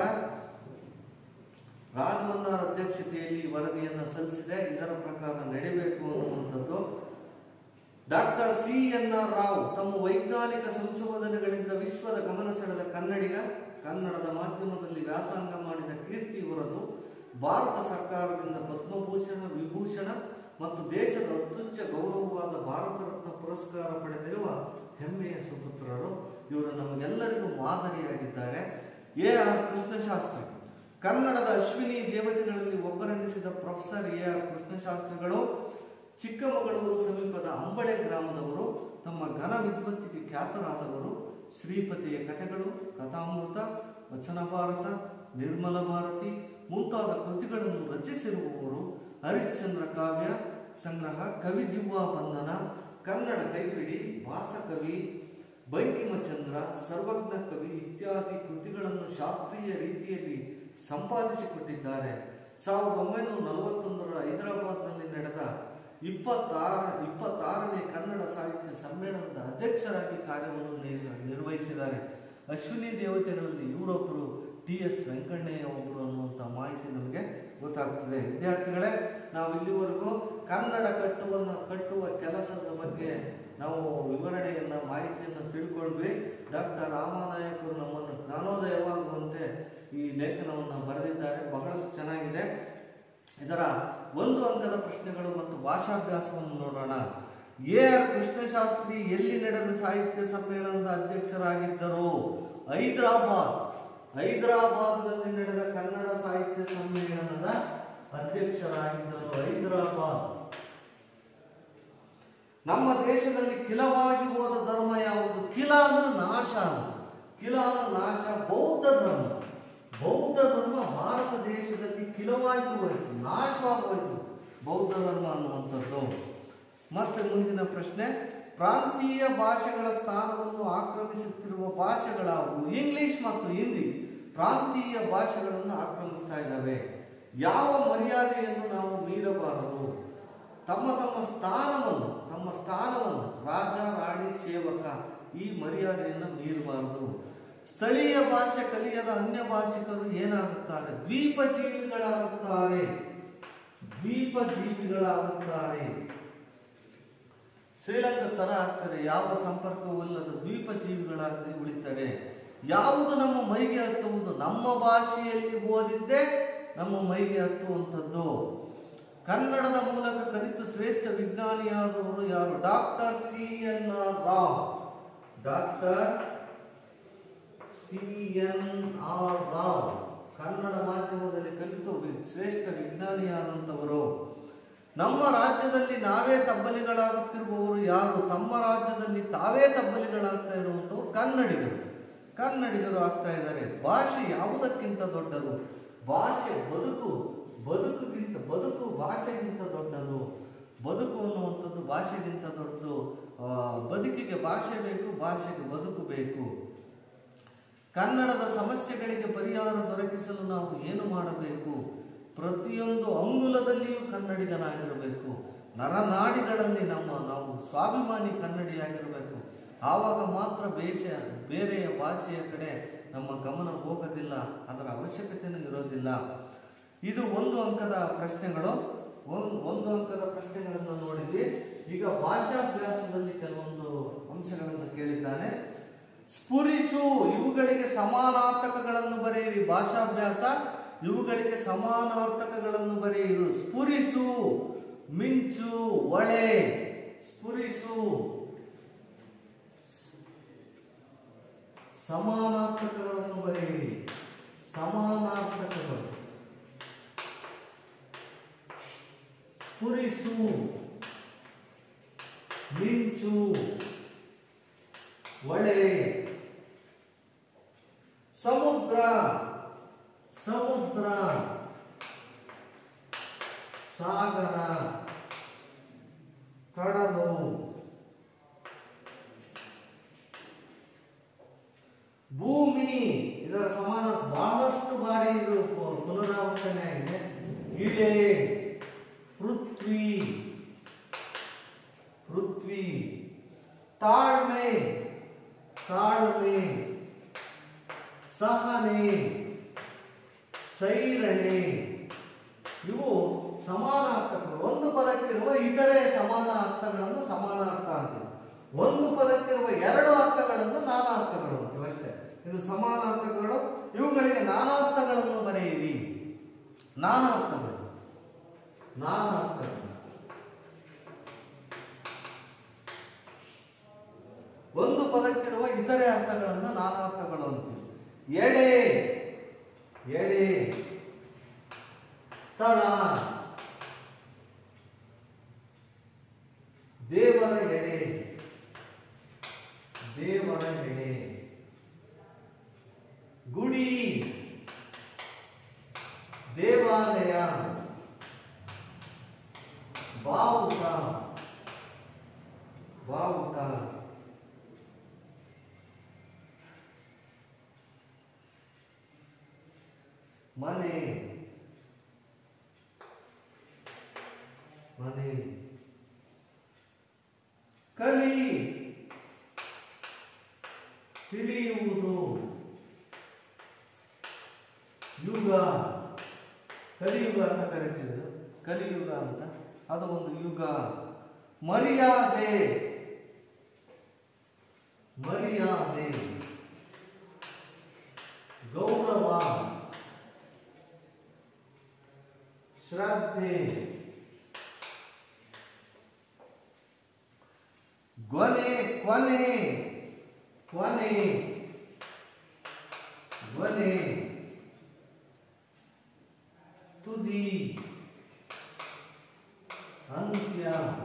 ರಾಜಮನ್ನಾರ್ ಅಧ್ಯಕ್ಷತೆಯಲ್ಲಿ ವರದಿಯನ್ನು ಸಲ್ಲಿಸಿದೆ ಇದರ ಪ್ರಕಾರ ನಡೆಯಬೇಕು ಅನ್ನುವಂಥದ್ದು doctor C N R Rao ತಮ್ಮ ವೈಜ್ಞಾನಿಕ ಸಂಶೋಧನೆಗಳಿಂದ ವಿಶ್ವದ ಗಮನ ಸೆಳೆದ ಕನ್ನಡಿಗ ಕನ್ನಡದ ಮಾಧ್ಯಮದಲ್ಲಿ ವ್ಯಾಸಂಗ ಮಾಡಿದ ಕೀರ್ತಿ ಇವರದು ಭಾರತ ಸರ್ಕಾರದಿಂದ ಪದ್ಮಭೂಷಣ ವಿಭೂಷಣ ಮತ್ತು ದೇಶದ ಅತ್ಯುಚ್ಚ ಗೌರವವಾದ ಭಾರತ ರತ್ನ ಪುರಸ್ಕಾರ ಪಡೆದಿರುವ ಹೆಮ್ಮೆಯ ಸುಪುತ್ರರು ಇವರು ನಮಗೆಲ್ಲರಿಗೂ ಮಾದರಿಯಾಗಿದ್ದಾರೆ ಎ ಆರ್ ಕೃಷ್ಣಶಾಸ್ತ್ರಿ ಕನ್ನಡದ ಅಶ್ವಿನಿ ದೇವತೆಗಳಲ್ಲಿ ಒಬ್ಬರೆನಿಸಿದ ಪ್ರೊಫೆಸರ್ ಎ ಆರ್ ಕೃಷ್ಣಶಾಸ್ತ್ರಿಗಳು ಚಿಕ್ಕಮಗಳೂರು ಸಮೀಪದ ಅಂಬಳೆ ಗ್ರಾಮದವರು ತಮ್ಮ ಘನ ವಿದ್ವತ್ತಿಗೆ ಖ್ಯಾತರಾದವರು ಶ್ರೀಪತಿಯ ಕಥೆಗಳು ಕಥಾಮೃತ ವಚನ ಭಾರತ ನಿರ್ಮಲ ಭಾರತಿ ಮುಂತಾದ ಕೃತಿಗಳನ್ನು ರಚಿಸಿರುವವರು ಹರಿಶ್ಚಂದ್ರ ಕಾವ್ಯ ಸಂಗ್ರಹ ಕವಿ ಜಿವ್ವಾ ಬಂಧನ ಕನ್ನಡ ಕೈಪಿಡಿ ಭಾಸಕವಿ ಬಂಕಿಮಚಂದ್ರ ಸರ್ವಜ್ಞ ಕವಿ ಇತ್ಯಾದಿ ಕೃತಿಗಳನ್ನು ಶಾಸ್ತ್ರೀಯ ರೀತಿಯಲ್ಲಿ ಸಂಪಾದಿಸಿಕೊಟ್ಟಿದ್ದಾರೆ ಸಾವಿರದ ಒಂಬೈನೂರ ನಲವತ್ತೊಂದರ ಹೈದರಾಬಾದ್ನಲ್ಲಿ ನಡೆದ ಇಪ್ಪತ್ತಾರ ಇಪ್ಪತ್ತಾರನೇ ಕನ್ನಡ ಸಾಹಿತ್ಯ ಸಮ್ಮೇಳನದ ಅಧ್ಯಕ್ಷರಾಗಿ ಕಾರ್ಯವನ್ನು ನಿರ್- ನಿರ್ವಹಿಸಿದ್ದಾರೆ ಅಶ್ವಿನಿ ದೇವತೆಗಳಲ್ಲಿ ಇವರೊಬ್ಬರು ಟಿ ಎಸ್ ವೆಂಕಣ್ಣಯ್ಯ ಒಬ್ಬರು ಅನ್ನುವಂಥ ಮಾಹಿತಿ ನಮಗೆ ಗೊತ್ತಾಗ್ತದೆ ವಿದ್ಯಾರ್ಥಿಗಳೇ ನಾವು ಇಲ್ಲಿವರೆಗೂ ಕನ್ನಡ ಕಟ್ಟುವನ್ನ ಕಟ್ಟುವ ಕೆಲಸದ ಬಗ್ಗೆ ನಾವು ವಿವರಣೆಯನ್ನ ಮಾಹಿತಿಯನ್ನು ತಿಳ್ಕೊಂಡ್ವಿ ಡಾಕ್ಟರ್ ರಾಮನಾಯಕರು ನಮ್ಮನ್ನು ಜ್ಞಾನೋದಯವಾಗುವಂತೆ ಈ ಲೇಖನವನ್ನು ಬರೆದಿದ್ದಾರೆ ಬಹಳಷ್ಟು ಚೆನ್ನಾಗಿದೆ ಇದರ ಒಂದು ಅಂಕದ ಪ್ರಶ್ನೆಗಳು ಮತ್ತು ಭಾಷಾಭ್ಯಾಸವನ್ನು ನೋಡೋಣ ಎ ಆರ್ ಕೃಷ್ಣಶಾಸ್ತ್ರಿ ಎಲ್ಲಿ ನಡೆದ ಸಾಹಿತ್ಯ ಸಮ್ಮೇಳನದ ಅಧ್ಯಕ್ಷರಾಗಿದ್ದರು ಹೈದರಾಬಾದ್ ಹೈದರಾಬಾದ್ನಲ್ಲಿ ನಡೆದ ಕನ್ನಡ ಸಾಹಿತ್ಯ ಸಮ್ಮೇಳನದ ಅಧ್ಯಕ್ಷರಾಗಿದ್ದರು ಹೈದರಾಬಾದ್ ನಮ್ಮ ದೇಶದಲ್ಲಿ ಕಿಲವಾಗಿ ಹೋದ ಧರ್ಮ ಯಾವುದು ಕಿಲ ಅಂದ್ರೆ ನಾಶ ಅಂತ ಕಿಲ ಅಂದ್ರೆ ನಾಶ ಬೌದ್ಧ ಧರ್ಮ ಬೌದ್ಧ ಧರ್ಮ ಭಾರತ ದೇಶದಲ್ಲಿ ಕಿಲವಾಗಿ ಹೋಯಿತು ನಾಶವಾಗಿ ಹೋಯಿತು ಬೌದ್ಧ ಧರ್ಮ ಅನ್ನುವಂಥದ್ದು ಮತ್ತೆ ಮುಂದಿನ ಪ್ರಶ್ನೆ ಪ್ರಾಂತೀಯ ಭಾಷೆಗಳ ಸ್ಥಾನವನ್ನು ಆಕ್ರಮಿಸುತ್ತಿರುವ ಭಾಷೆಗಳಾವು ಇಂಗ್ಲಿಷ್ ಮತ್ತು ಹಿಂದಿ ಪ್ರಾಂತೀಯ ಭಾಷೆಗಳನ್ನು ಆಕ್ರಮಿಸ್ತಾ ಇದ್ದಾವೆ ಯಾವ ಮರ್ಯಾದೆಯನ್ನು ನಾವು ಮೀರಬಾರದು ತಮ್ಮ ತಮ್ಮ ಸ್ಥಾನವನ್ನು ತಮ್ಮ ಸ್ಥಾನವನ್ನು ರಾಜ ರಾಣಿ ಸೇವಕ ಈ ಮರ್ಯಾದೆಯನ್ನು ಮೀರಬಾರದು ಸ್ಥಳೀಯ ಭಾಷೆ ಕಲಿಯದ ಅನ್ಯ ಭಾಷಿಕರು ಏನಾಗುತ್ತಾರೆ ದ್ವೀಪ ಜೀವಿಗಳಾಗುತ್ತಾರೆ ದ್ವೀಪ ಜೀವಿಗಳಾಗುತ್ತಾರೆ ಶ್ರೀಲಂಕಾ ತರ ಆಗ್ತಾರೆ ಯಾವ ಸಂಪರ್ಕವಿಲ್ಲದ ದ್ವೀಪ ಜೀವಿಗಳಾಗಿ ಉಳಿತಾರೆ ಯಾವುದು ನಮ್ಮ ಮೈಗೆ ಹತ್ತುವುದು ನಮ್ಮ ಭಾಷೆಯಲ್ಲಿ ಓದಿದ್ದೇ ನಮ್ಮ ಮೈಗೆ ಹತ್ತುವಂಥದ್ದು ಕನ್ನಡದ ಮೂಲಕ ಕಲಿತು ಶ್ರೇಷ್ಠ ವಿಜ್ಞಾನಿಯಾದವರು ಯಾರು doctor C N R Rao doctor C N R Rao ಕನ್ನಡ ಮಾಧ್ಯಮದಲ್ಲಿ ಕಲಿತು ವಿ- ಶ್ರೇಷ್ಠ ವಿಜ್ಞಾನಿಯಾದಂಥವರು ನಮ್ಮ ರಾಜ್ಯದಲ್ಲಿ ನಾವೇ ತಬ್ಬಲಿಗಳಾಗುತ್ತಿರುವವರು ಯಾರು ತಮ್ಮ ರಾಜ್ಯದಲ್ಲಿ ತಾವೇ ತಬ್ಬಲಿಗಳಾಗ್ತಾ ಇರುವಂಥವ್ರು ಕನ್ನಡಿಗರು ಕನ್ನಡಿಗರು ಆಗ್ತಾ ಇದ್ದಾರೆ ಭಾಷೆ ಯಾವುದಕ್ಕಿಂತ ದೊಡ್ಡದು ಭಾಷೆ ಬದುಕು ಬದುಕುಗಿಂತ ಬದುಕು ಭಾಷೆಗಿಂತ ದೊಡ್ಡದು ಬದುಕು ಅನ್ನುವಂಥದ್ದು ಭಾಷೆಗಿಂತ ದೊಡ್ಡದು ಆ, ಬದುಕಿಗೆ ಭಾಷೆ ಬೇಕು ಭಾಷೆಗೆ ಬದುಕು ಬೇಕು ಕನ್ನಡದ ಸಮಸ್ಯೆಗಳಿಗೆ ಪರಿಹಾರ ದೊರಕಿಸಲು ನಾವು ಏನು ಮಾಡಬೇಕು ಪ್ರತಿಯೊಂದು ಅಂಗುಲದಲ್ಲಿಯೂ ಕನ್ನಡಿಗನಾಗಿರಬೇಕು ನರನಾಡಿಗಳಲ್ಲಿ ನಮ್ಮ ನಾವು ಸ್ವಾಭಿಮಾನಿ ಕನ್ನಡಿಯಾಗಿರಬೇಕು ಆವಾಗ ಮಾತ್ರ ಬೇಷ ಬೇರೆಯ ಭಾಷೆಯ ಕಡೆ ನಮ್ಮ ಗಮನ ಹೋಗೋದಿಲ್ಲ ಅದರ ಅವಶ್ಯಕತೆಯೂ ಇರೋದಿಲ್ಲ ಇದು ಒಂದು ಅಂಕದ ಪ್ರಶ್ನೆಗಳು ಒಂದು ಒಂದು ಅಂಕದ ಪ್ರಶ್ನೆಗಳನ್ನು ನೋಡಿದ್ವಿ ಈಗ ಭಾಷಾಭ್ಯಾಸದಲ್ಲಿ ಕೆಲವೊಂದು ಅಂಶಗಳನ್ನು ಕೇಳಿದ್ದಾನೆ ಸ್ಫುರಿಸು ಇವುಗಳಿಗೆ ಸಮಾನಾರ್ಥಕಗಳನ್ನು ಬರೆಯಿರಿ ಭಾಷಾಭ್ಯಾಸ ಇವುಗಳಿಗೆ ಸಮಾನಾರ್ಥಕಗಳನ್ನು ಬರೆಯಿರು ಸ್ಫುರಿಸು ಮಿಂಚು ಒಳೆ ಸ್ಫುರಿಸು ಸಮಾನಾರ್ಥಕಗಳನ್ನು ಬರೆಯಿರಿ ಸಮಾನಾರ್ಥಕಗಳು ಸ್ಫುರಿಸು ಮಿಂಚು ಒಳೆ ಸಮುದ್ರ ಸಮುದ್ರ ಸಾಗರ ಕಡಲು ಭೂಮಿ ಇದರ ಸಮಾನ ಬಹಳಷ್ಟು ಬಾರಿ ಇದು ಪು- ಪುನರಾವರ್ತನೆ ಆಗಿದೆ ಇಳೆ ಪೃಥ್ವಿ ಪೃಥ್ವಿ ತಾಳ್ಮೆ ತಾಳ್ಮೆ ಸಹನೆ ಸೈರಣೆ ಇವು ಸಮಾನಾರ್ಥಕಗಳು ಒಂದು ಪದಕ್ಕಿರುವ ಇತರೆ ಸಮಾನ ಅರ್ಥಗಳನ್ನು ಸಮಾನಾರ್ಥ ಅಂತೀವಿ ಒಂದು ಪದಕ್ಕಿರುವ ಎರಡು ಅರ್ಥಗಳನ್ನು ನಾನಾರ್ಥಗಳು ಅಂತೀವಿ ಅಷ್ಟೇ ಇದು ಸಮಾನಾರ್ಥಕಗಳು ಇವುಗಳಿಗೆ ನಾನಾರ್ಥಗಳನ್ನು ಬರೆಯಿರಿ ನಾನಾರ್ಥಗಳು ನಾನಾರ್ಥಗಳು ಒಂದು ಪದಕ್ಕಿರುವ ಇತರೆ ಅರ್ಥಗಳನ್ನು ನಾನಾರ್ಥಗಳು ಅಂತೀವಿ ಎಡೆ ಎಡೆ ಸ್ಥಳ ದೇವರ ಎಡೆ ದೇವರ ಎಡೆ ಗುಡಿ ದೇವಾಲಯ ಬಾವುಟ ಬಾವುಟ ಮನೆ ಮನೆ ಕಲಿ ತಿಳಿಯುವುದು ಯುಗ ಕಲಿಯುಗ ಅಂತ ಕರಿತೀವಿ ಕಲಿಯುಗ ಅಂತ ಅದು ಒಂದು ಯುಗ ಮರ್ಯಾದೆ ಮರ್ಯಾದೆ ಗೌರವ ಶ್ರದ್ಧೆ ಗೊನೆ ಕೊನೆ ಕೊನೆ ಗೊನೆ ತುದಿ ಅಂತ್ಯ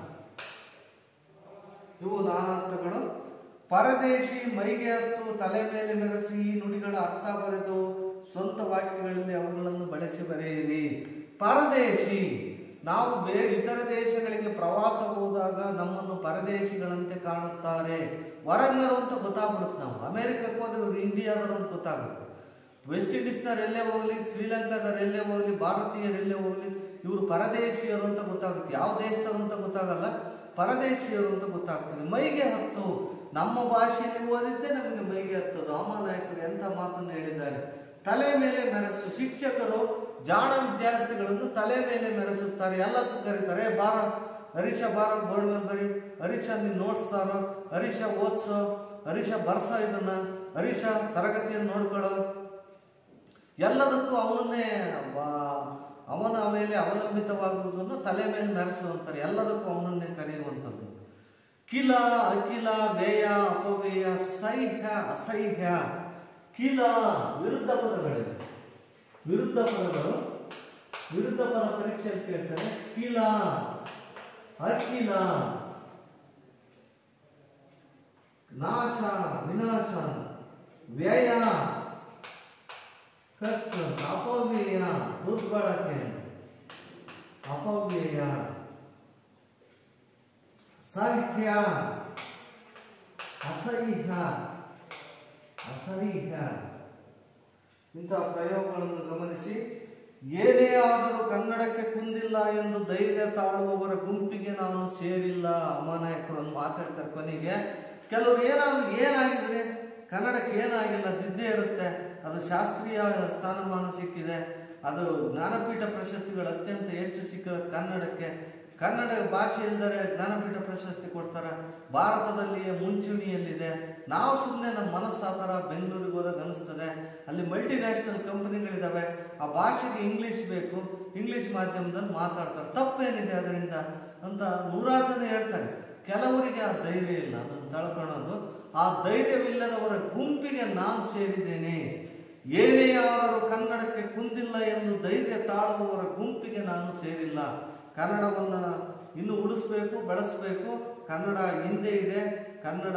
ಇವು ನಾನಾರ್ಥಗಳು ಪರದೇಶಿ ಮೈಗೆ ಹತ್ತು ತಲೆ ಮೇಲೆ ಮೆರೆಸಿ ಈ ನುಡಿಗಳ ಅರ್ಥ ಬರೆದು ಸ್ವಂತ ವಾಕ್ಯಗಳಲ್ಲಿ ಅವುಗಳನ್ನು ಬಳಸಿ ಬರೆಯಿರಿ ಪರದೇಶಿ ನಾವು ಬೇರೆ ಇತರ ದೇಶಗಳಿಗೆ ಪ್ರವಾಸ ಹೋದಾಗ ನಮ್ಮನ್ನು ಪರದೇಶಿಗಳಂತೆ ಕಾಣುತ್ತಾರೆ ಹೊರಗ್ನರು ಅಂತ ಗೊತ್ತಾಗ್ಬಿಡುತ್ತೆ ನಾವು ಅಮೆರಿಕಕ್ಕೆ ಹೋದ್ರೆ ಇವ್ರು ಇಂಡಿಯಾದವರು ಅಂತ ಗೊತ್ತಾಗುತ್ತೆ ವೆಸ್ಟ್ ಇಂಡೀಸ್ನವ್ರು ಎಲ್ಲೇ ಹೋಗ್ಲಿ ಶ್ರೀಲಂಕಾದವ್ರು ಎಲ್ಲೇ ಹೋಗ್ಲಿ ಭಾರತೀಯರು ಎಲ್ಲೇ ಹೋಗ್ಲಿ ಇವರು ಪರದೇಶಿಯರು ಅಂತ ಗೊತ್ತಾಗುತ್ತೆ ಯಾವ ದೇಶದವರು ಅಂತ ಗೊತ್ತಾಗಲ್ಲ ಪರದೇಶಿಯರು ಅಂತ ಗೊತ್ತಾಗ್ತದೆ ಮೈಗೆ ಹತ್ತು ನಮ್ಮ ಭಾಷೆಯಲ್ಲಿ ಓದಿದ್ದೆ ನಮಗೆ ಮೈಗೆ ಹತ್ತದು ರಾಮನಾಯಕರು ಎಂಥ ಮಾತನ್ನು ಹೇಳಿದ್ದಾರೆ ತಲೆ ಮೇಲೆ ಮೆರೆಸು ಶಿಕ್ಷಕರು ಜಾಣ ವಿದ್ಯಾರ್ಥಿಗಳನ್ನು ತಲೆ ಮೇಲೆ ಮೆರೆಸುತ್ತಾರೆ ಎಲ್ಲದಕ್ಕೂ ಕರೀತಾರೆ "ಏ, ಬಾರ ಹರೀಶ ಬಾರ ಬೋರ್ಡ್ ಮೇಲೆ ಬರಿ ಹರೀಶ ನೀನು ನೋಡ್ಸ್ತಾರೋ ಹರೀಶ ಓದ್ಸೋ ಹರೀಶ ಬರ್ಸೋ ಇದನ್ನ ಹರೀಶ ತರಗತಿಯನ್ನು ನೋಡ್ಕೊಳ್ಳೋ ಎಲ್ಲದಕ್ಕೂ ಅವನನ್ನೇ ವಾ- ಅವನ ಮೇಲೆ ಅವಲಂಬಿತವಾಗುವುದನ್ನು ತಲೆ ಮೇಲೆ ಮೆರೆಸು ಅಂತಾರೆ ಎಲ್ಲದಕ್ಕೂ ಅವನನ್ನೇ ಕರೆಯುವಂಥದ್ದು ಕಿಲ ಅಖಿಲ ವ್ಯಯ ಅಪವ್ಯಯ ಸೈಹ್ಯ ಅಸಹ್ಯ ಕಿಲ ವಿರುದ್ಧ ಪದಗಳಿವೆ ವಿರುದ್ಧ ಪದಗಳು ವಿರುದ್ಧ ಪದ ಪರೀಕ್ಷೆ ಕೇಳ್ತಾರೆ ಕಿಲ ಅಖಿಲ ನಾಶ ವಿನಾಶ ವ್ಯಯ ಖರ್ಚು ಅಂತ. ಅಪವ್ಯಯ ದುರ್ಬಳಕೆ ಅಪವ್ಯಯ ಸಹ್ಯ ಅಸಹ್ಯ ಅಸಹ್ಯ ಇಂತಹ ಪ್ರಯೋಗಗಳನ್ನು ಗಮನಿಸಿ ಏನೇ ಆದರೂ ಕನ್ನಡಕ್ಕೆ ಕುಂದಿಲ್ಲ ಎಂದು ಧೈರ್ಯ ತಾಳುವವರ ಗುಂಪಿಗೆ ನಾನು ಸೇರಿಲ್ಲ ಅಮ್ಮನಾಯಕರನ್ನು ಮಾತಾಡ್ತಾರೆ ಕೊನೆಗೆ ಕೆಲವರು ಏನಾದ್ರು ಏನಾಗಿದ್ರೆ ಕನ್ನಡಕ್ಕೆ ಏನಾಗಿಲ್ಲ ದಿದ್ದೇ ಇರುತ್ತೆ ಅದು ಶಾಸ್ತ್ರೀಯ ಸ್ಥಾನಮಾನ ಸಿಕ್ಕಿದೆ ಅದು ಜ್ಞಾನಪೀಠ ಪ್ರಶಸ್ತಿಗಳು ಅತ್ಯಂತ ಹೆಚ್ಚು ಸಿಕ್ಕಿರೋದು ಕನ್ನಡಕ್ಕೆ ಕನ್ನಡ ಭಾಷೆ ಎಂದರೆ ಜ್ಞಾನಪೀಠ ಪ್ರಶಸ್ತಿ ಕೊಡ್ತಾರೆ ಭಾರತದಲ್ಲಿಯೇ ಮುಂಚೂಣಿಯಲ್ಲಿದೆ ನಾವು ಸುಮ್ಮನೆ ನಮ್ಮ ಮನಸ್ಸು ಆ ಥರ ಬೆಂಗಳೂರಿಗೆ ಹೋದಾಗ ಅನಿಸ್ತದೆ ಅಲ್ಲಿ ಮಲ್ಟಿ ನ್ಯಾಷನಲ್ ಕಂಪನಿಗಳಿದ್ದಾವೆ ಆ ಭಾಷೆಗೆ ಇಂಗ್ಲೀಷ್ ಬೇಕು ಇಂಗ್ಲೀಷ್ ಮಾಧ್ಯಮದಲ್ಲಿ ಮಾತಾಡ್ತಾರೆ ತಪ್ಪೇನಿದೆ ಅದರಿಂದ ಅಂತ ನೂರಾರು ಜನ ಹೇಳ್ತಾರೆ ಕೆಲವರಿಗೆ ಆ ಧೈರ್ಯ ಇಲ್ಲ ಅದನ್ನು ತಳ್ಕೊಳ್ಳೋದು ಆ ಧೈರ್ಯವಿಲ್ಲದವರ ಗುಂಪಿಗೆ ನಾನು ಸೇರಿದ್ದೇನೆ ಏನೇ ಯಾರು ಕನ್ನಡಕ್ಕೆ ಕುಂದಿಲ್ಲ ಎಂದು ಧೈರ್ಯ ತಾಳುವವರ ಗುಂಪಿಗೆ ನಾನು ಸೇರಿಲ್ಲ ಕನ್ನಡವನ್ನು ಇನ್ನು ಉಳಿಸ್ಬೇಕು ಬೆಳೆಸ್ಬೇಕು ಕನ್ನಡ ಹಿಂದೆ ಇದೆ ಕನ್ನಡ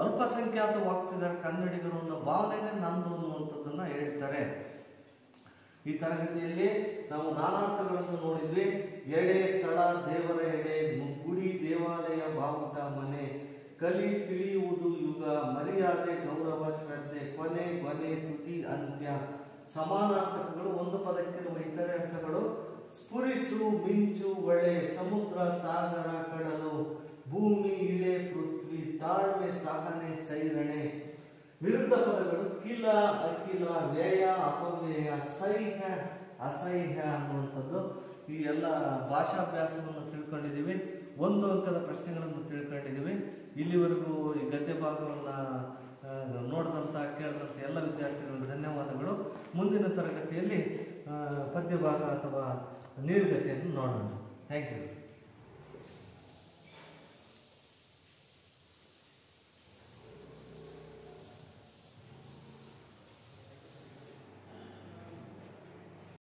ಅಲ್ಪಸಂಖ್ಯಾತವಾಗ್ತಿದ್ದಾರೆ ಕನ್ನಡಿಗರು ಅನ್ನೋ ಭಾವನೆನೇ ನಂದು ಅನ್ನುವಂಥದ್ದನ್ನ ಹೇಳ್ತಾರೆ ಈ ತರಗತಿಯಲ್ಲಿ ನಾವು ನಾನಾರ್ಥಗಳನ್ನು ನೋಡಿದ್ವಿ ಎಡೆ ಸ್ಥಳ ದೇವರ ಎಡೆ ಗುಡಿ ದೇವಾಲಯ ಬಾವುಟ ಮನೆ ಕಲಿ ತಿಳಿಯುವುದು ಯುಗ ಮರ್ಯಾದೆ ಗೌರವ ಶ್ರದ್ಧೆ ಕೊನೆ ಕೊನೆ ತುದಿ ಅಂತ್ಯ ಸಮಾನಾರ್ಥಕಗಳು ಒಂದು ಪದಕ್ಕಿರುವ ಇತರೆ ಅರ್ಥಗಳು ಸ್ಫುರಿಸು ಮಿಂಚು ಹೊಳೆ ಸಮುದ್ರ ಸಾಗರ ಕಡಲು ಭೂಮಿ ಇಳೆ ಪೃಥ್ವಿ ತಾಳ್ಮೆ ಸಹನೆ ಸೈರಣೆ ವಿರುದ್ಧ ಪದಗಳು ಕಿಲ ಅಖಿಲ ವ್ಯಯ ಅಪವ್ಯಯ ಸೈಹ ಅಸಹ್ಯ ಅನ್ನುವಂಥದ್ದು ಈ ಎಲ್ಲ ಭಾಷಾಭ್ಯಾಸವನ್ನು ತಿಳ್ಕೊಂಡಿದ್ದೀವಿ ಒಂದು ಅಂಕದ ಪ್ರಶ್ನೆಗಳನ್ನು ತಿಳ್ಕೊಂಡಿದ್ದೀವಿ ಇಲ್ಲಿವರೆಗೂ ಈ ಗದ್ಯ ಭಾಗವನ್ನು ಆ, ನೋಡಿದಂಥ ಕೇಳಿದಂಥ ಎಲ್ಲ ವಿದ್ಯಾರ್ಥಿಗಳಿಗೆ ಧನ್ಯವಾದಗಳು ಮುಂದಿನ ತರಗತಿಯಲ್ಲಿ ಆ, ಪದ್ಯ ಭಾಗ ಅಥವಾ ನೀಳ್ಗತೆಯನ್ನು ನೋಡೋಣ ಥ್ಯಾಂಕ್ ಯು